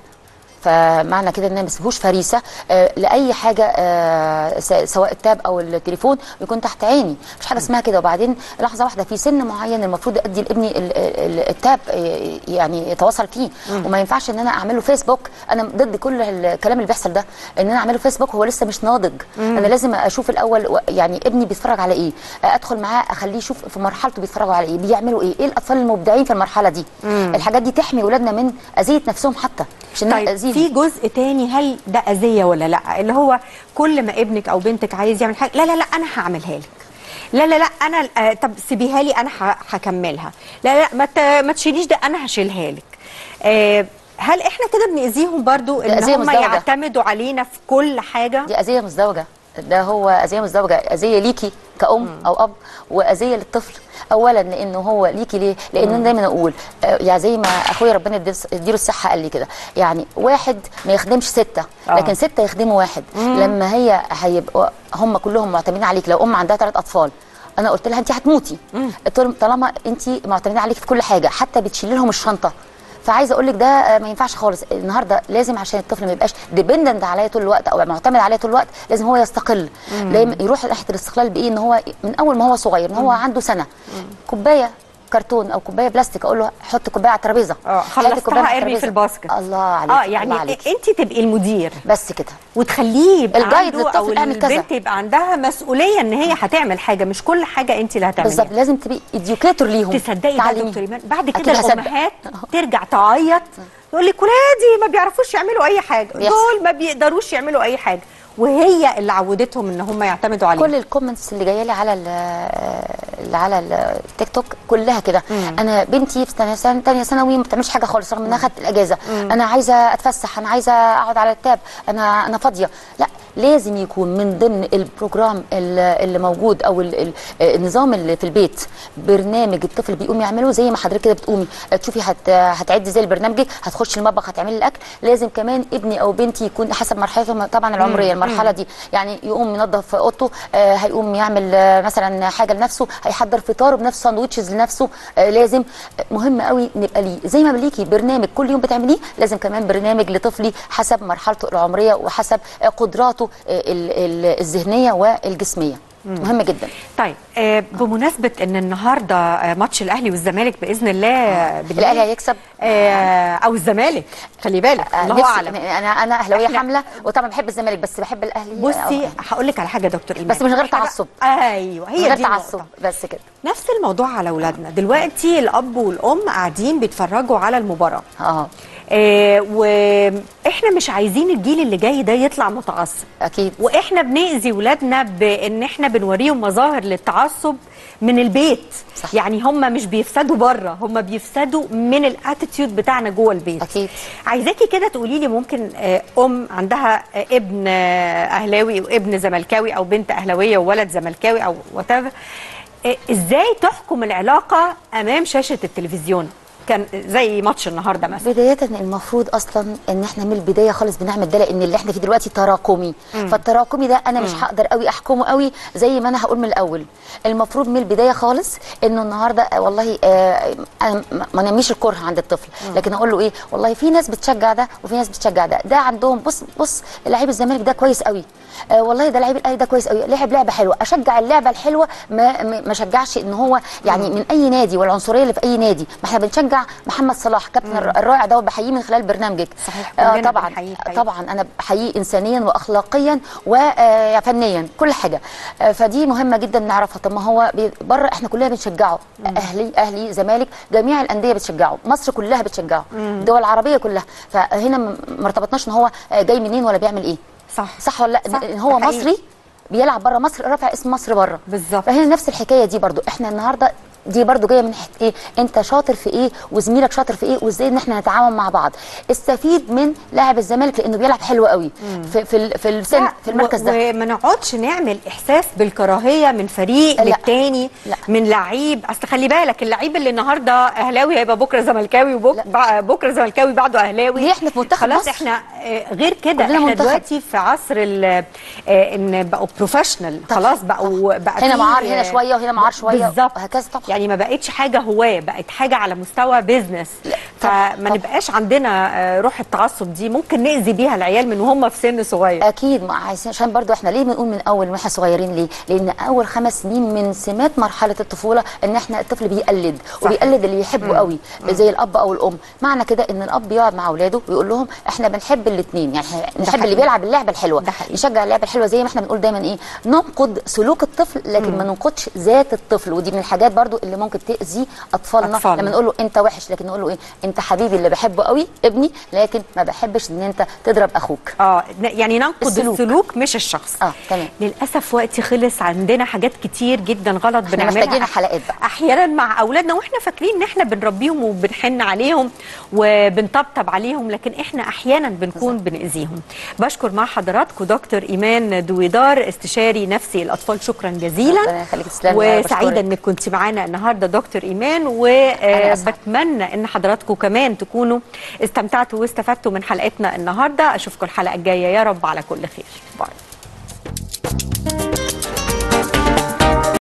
[SPEAKER 18] فمعنى كده ان ما يسيبوش فريسه آه، لاي حاجه آه، س- سواء التاب او التليفون يكون تحت عيني مش حاجه اسمها كده وبعدين لحظه واحده في سن معين المفروض ادي لابني ال- ال- التاب آه، يعني يتواصل فيه وما ينفعش ان انا اعمل له فيسبوك انا ضد كل الكلام اللي بيحصل ده ان انا اعمله فيسبوك هو لسه مش ناضج انا لازم اشوف الاول و- يعني ابني بيتفرج على ايه آه، ادخل معاه اخليه يشوف في مرحلته بيتفرجوا على ايه بيعملوا ايه ايه الاطفال المبدعين في المرحله دي الحاجات دي تحمي اولادنا من اذيه نفسهم حتى مش ان
[SPEAKER 1] طيب
[SPEAKER 18] انا اذيهم
[SPEAKER 1] في جزء تاني هل ده اذيه ولا لا اللي هو كل ما ابنك او بنتك عايز يعمل حاجه لا لا لا انا هعملها لك لا لا لا انا آه طب سيبيها لي انا ه- هكملها لا لا ما ت- ما تشيليش ده انا هشيلها لك آه هل احنا كده بنأذيهم برضو
[SPEAKER 18] ده
[SPEAKER 1] ان
[SPEAKER 18] أذية
[SPEAKER 1] هم
[SPEAKER 18] مزدوجة.
[SPEAKER 1] يعتمدوا علينا في كل حاجه
[SPEAKER 18] دي اذيه مزدوجه ده هو اذيه مزدوجه اذيه ليكي كأم او اب واذيه للطفل اولا لانه هو ليكي ليه لان انا دايما اقول آه، يعني زي ما اخويا ربنا يديس- يديله الصحه قال لي كده يعني واحد ما يخدمش سته
[SPEAKER 1] آه.
[SPEAKER 18] لكن سته يخدموا واحد لما هي هيبقوا هم كلهم معتمدين عليك لو ام عندها ثلاث اطفال انا قلت لها انت هتموتي قلت لهم طالما انت معتمدين عليك في كل حاجه حتى بتشيلي لهم الشنطه فعايزه اقول لك ده آه، ما ينفعش خالص النهارده لازم عشان الطفل ما يبقاش ديبندنت عليا طول الوقت او معتمد عليا طول الوقت لازم هو يستقل دايما يروح ناحيه الاستقلال بايه ان هو من اول ما هو صغير ان هو عنده سنه كوبايه كرتون او كوبايه بلاستيك اقول له حط كوبايه على الترابيزه
[SPEAKER 1] اه
[SPEAKER 18] هات الكوباية
[SPEAKER 1] خلصتها
[SPEAKER 18] على
[SPEAKER 1] ارمي في
[SPEAKER 18] الترابيزة.
[SPEAKER 1] الباسكت
[SPEAKER 18] الله عليك
[SPEAKER 1] اه
[SPEAKER 18] الله
[SPEAKER 1] يعني
[SPEAKER 18] عليك.
[SPEAKER 1] انت تبقي المدير
[SPEAKER 18] بس كده
[SPEAKER 1] وتخليه يبقى
[SPEAKER 18] الجايد
[SPEAKER 1] عنده او
[SPEAKER 18] للطفل اعمل كذا.
[SPEAKER 1] البنت يبقى عندها مسؤوليه ان هي هتعمل حاجه مش كل حاجه انت اللي هتعمليها
[SPEAKER 18] بالظبط لازم تبقي اديوكيتور ليهم
[SPEAKER 1] تصدقي بقى
[SPEAKER 18] تعلميهم.
[SPEAKER 1] دكتور ايمان بعد
[SPEAKER 18] أكيد
[SPEAKER 1] كده
[SPEAKER 18] هصدق.
[SPEAKER 1] الامهات ترجع تعيط يقول لك ولادي ما بيعرفوش يعملوا اي حاجه
[SPEAKER 18] بيحصل.
[SPEAKER 1] دول ما بيقدروش يعملوا اي حاجه وهي اللي عودتهم ان هم يعتمدوا عليها
[SPEAKER 18] كل الكومنتس اللي جايه لي على ال- اللي على التيك توك كلها كده انا بنتي في سنه سنه ثانيه ثانوي ما بتعملش حاجه خالص رغم انها خدت الاجازه انا عايزه اتفسح انا عايزه اقعد على التاب انا انا فاضيه لا لازم يكون من ضمن البروجرام ال- اللي موجود او ال- ال- النظام اللي في البيت برنامج الطفل بيقوم يعمله زي ما حضرتك كده بتقومي تشوفي هت هتعدي زي برنامجك هتخشي المطبخ هتعملي الاكل لازم كمان ابني او بنتي يكون حسب مرحلته طبعا العمريه المرحله دي يعني يقوم ينظف اوضته آه هيقوم يعمل آه مثلا حاجه لنفسه هيحضر فطاره بنفسه ساندوتشز لنفسه آه لازم مهم قوي نبقى ليه زي ما ليكي برنامج كل يوم بتعمليه لازم كمان برنامج لطفلي حسب مرحلته العمريه وحسب آه قدراته آه ال- ال- الذهنيه والجسميه مهم جدا
[SPEAKER 1] طيب آه بمناسبه ان النهارده آه ماتش الاهلي والزمالك باذن الله بالليل
[SPEAKER 18] الاهلي هيكسب
[SPEAKER 1] آه او الزمالك خلي بالك الله
[SPEAKER 18] نفسي-
[SPEAKER 1] اعلم
[SPEAKER 18] انا انا اهلاويه
[SPEAKER 1] إحنا-
[SPEAKER 18] حامله وطبعا بحب الزمالك بس بحب الاهلي
[SPEAKER 1] بصي
[SPEAKER 18] آه،
[SPEAKER 1] هقول لك على حاجه يا دكتور ايمان
[SPEAKER 18] بس من غير
[SPEAKER 1] إحنا بقى-
[SPEAKER 18] تعصب
[SPEAKER 1] ايوه
[SPEAKER 18] من
[SPEAKER 1] هي
[SPEAKER 18] غير
[SPEAKER 1] دي
[SPEAKER 18] تعصب
[SPEAKER 1] النقطة.
[SPEAKER 18] بس كده
[SPEAKER 1] نفس الموضوع على اولادنا دلوقتي الاب والام قاعدين بيتفرجوا على المباراه
[SPEAKER 18] اه
[SPEAKER 1] آه واحنا مش عايزين الجيل اللي جاي ده يطلع متعصب
[SPEAKER 18] اكيد
[SPEAKER 1] واحنا بنأذي ولادنا بان احنا بنوريهم مظاهر للتعصب من البيت صح. يعني هم مش بيفسدوا بره هم بيفسدوا من الاتيتيود بتاعنا جوه البيت
[SPEAKER 18] اكيد
[SPEAKER 1] عايزاكي كده تقولي لي ممكن آه، ام عندها آه، ابن آه، اهلاوي وابن زملكاوي او بنت اهلاويه وولد زملكاوي او وات ازاي تحكم العلاقه امام شاشه التلفزيون كان زي ماتش النهارده مثلا
[SPEAKER 18] بداية المفروض اصلا ان احنا من البداية خالص بنعمل ده لان اللي احنا فيه دلوقتي تراكمي
[SPEAKER 1] مم.
[SPEAKER 18] فالتراكمي ده انا مش
[SPEAKER 1] مم.
[SPEAKER 18] هقدر قوي احكمه قوي زي ما انا هقول من الاول المفروض من البداية خالص انه النهارده آه، والله آه انا ما- ما نميش الكره عند الطفل
[SPEAKER 1] مم.
[SPEAKER 18] لكن اقول له ايه والله في ناس بتشجع ده وفي ناس بتشجع ده ده عندهم بص بص لعيب الزمالك ده كويس قوي آه والله ده لعيب الاهلي ده كويس قوي لعب لعبه حلوه اشجع اللعبه الحلوه ما ما ما اشجعش ان هو يعني من اي نادي والعنصريه اللي في اي نادي ما احنا بنشجع محمد صلاح كابتن الر- الرائع ده وبحييه من خلال برنامجك
[SPEAKER 1] صحيح
[SPEAKER 18] آه
[SPEAKER 1] كلنا
[SPEAKER 18] طبعا
[SPEAKER 1] بنحييه حقيقي.
[SPEAKER 18] طبعا انا بحييه انسانيا واخلاقيا وفنيا كل حاجه آه فدي مهمه جدا نعرفها طب ما هو بي- بره احنا كلنا بنشجعه اهلي اهلي زمالك جميع الانديه بتشجعه مصر كلها بتشجعه
[SPEAKER 1] مم.
[SPEAKER 18] الدول العربيه كلها فهنا م- ما ارتبطناش ان هو آه، جاي منين ولا بيعمل ايه
[SPEAKER 1] صح
[SPEAKER 18] صح ولا لا
[SPEAKER 1] صح،
[SPEAKER 18] ان هو
[SPEAKER 1] ده حقيقي.
[SPEAKER 18] مصري بيلعب بره مصر رافع اسم مصر بره
[SPEAKER 1] بالظبط
[SPEAKER 18] فهنا نفس الحكايه دي برضو احنا النهارده دي برضو جايه من ناحيه ايه انت شاطر في ايه وزميلك شاطر في ايه وازاي ان احنا نتعاون مع بعض استفيد من لاعب الزمالك لانه بيلعب حلو قوي في في, ال- في السن
[SPEAKER 1] لا،
[SPEAKER 18] في المركز
[SPEAKER 1] و-
[SPEAKER 18] ده
[SPEAKER 1] وما نقعدش نعمل احساس بالكراهيه من فريق
[SPEAKER 18] لا.
[SPEAKER 1] للتاني
[SPEAKER 18] لا.
[SPEAKER 1] من لعيب اصل خلي بالك اللعيب اللي النهارده اهلاوي هيبقى بكره زملكاوي وبكره زملكاوي بعده اهلاوي
[SPEAKER 18] ليه احنا في منتخب
[SPEAKER 1] خلاص
[SPEAKER 18] مصر؟
[SPEAKER 1] احنا آه، غير كده
[SPEAKER 18] كلنا
[SPEAKER 1] احنا
[SPEAKER 18] منتخب.
[SPEAKER 1] دلوقتي في عصر ال- آه، ان بقوا بروفيشنال خلاص بقوا بقى
[SPEAKER 18] هنا
[SPEAKER 1] في-
[SPEAKER 18] معار هنا شويه وهنا معار شويه
[SPEAKER 1] بالظبط
[SPEAKER 18] وهكذا طبعا
[SPEAKER 1] يعني ما بقتش حاجه هواه بقت حاجه على مستوى بيزنس فما نبقاش عندنا آه، روح التعصب دي ممكن نأذي بيها العيال من وهم في سن صغير
[SPEAKER 18] اكيد ما عايزين عشان برضو احنا ليه بنقول من اول واحنا صغيرين ليه لان اول خمس سنين من سمات مرحله الطفوله ان احنا الطفل بيقلد وبيقلد اللي يحبه
[SPEAKER 1] مم.
[SPEAKER 18] قوي زي الاب او الام معنى كده ان الاب يقعد مع اولاده ويقول لهم احنا بنحب الاثنين يعني إحنا نحب
[SPEAKER 1] حقيقي.
[SPEAKER 18] اللي بيلعب اللعبه الحلوه
[SPEAKER 1] ده حقيقي.
[SPEAKER 18] نشجع اللعبه الحلوه زي ما احنا بنقول دايما ايه ننقد سلوك الطفل لكن
[SPEAKER 1] مم.
[SPEAKER 18] ما ننقدش ذات الطفل ودي من الحاجات برضو اللي ممكن تاذي اطفالنا
[SPEAKER 1] أطفالنا.
[SPEAKER 18] لما نقول له انت وحش لكن نقول له ايه انت حبيبي اللي بحبه قوي ابني لكن ما بحبش ان انت تضرب اخوك
[SPEAKER 1] اه ن- يعني ننقد
[SPEAKER 18] السلوك.
[SPEAKER 1] السلوك, مش الشخص
[SPEAKER 18] اه تمام
[SPEAKER 1] للاسف وقتي خلص عندنا حاجات كتير جدا غلط
[SPEAKER 18] احنا
[SPEAKER 1] بنعملها
[SPEAKER 18] محتاجين حلقات بقى
[SPEAKER 1] احيانا مع اولادنا واحنا فاكرين ان احنا بنربيهم وبنحن عليهم وبنطبطب عليهم لكن احنا احيانا بنكون بنأذيهم بشكر مع حضراتكم دكتور ايمان دويدار استشاري نفسي الاطفال شكرا جزيلا
[SPEAKER 18] ربنا يخليك تسلمي يا رب،
[SPEAKER 1] وسعيده
[SPEAKER 18] بشكرك.
[SPEAKER 1] انك كنت معانا النهارده دكتور ايمان
[SPEAKER 18] أنا أسعد.
[SPEAKER 1] وبتمنى ان حضراتكم كمان تكونوا استمتعتوا واستفدتوا من حلقتنا النهارده اشوفكم الحلقه الجايه يا رب على كل خير باي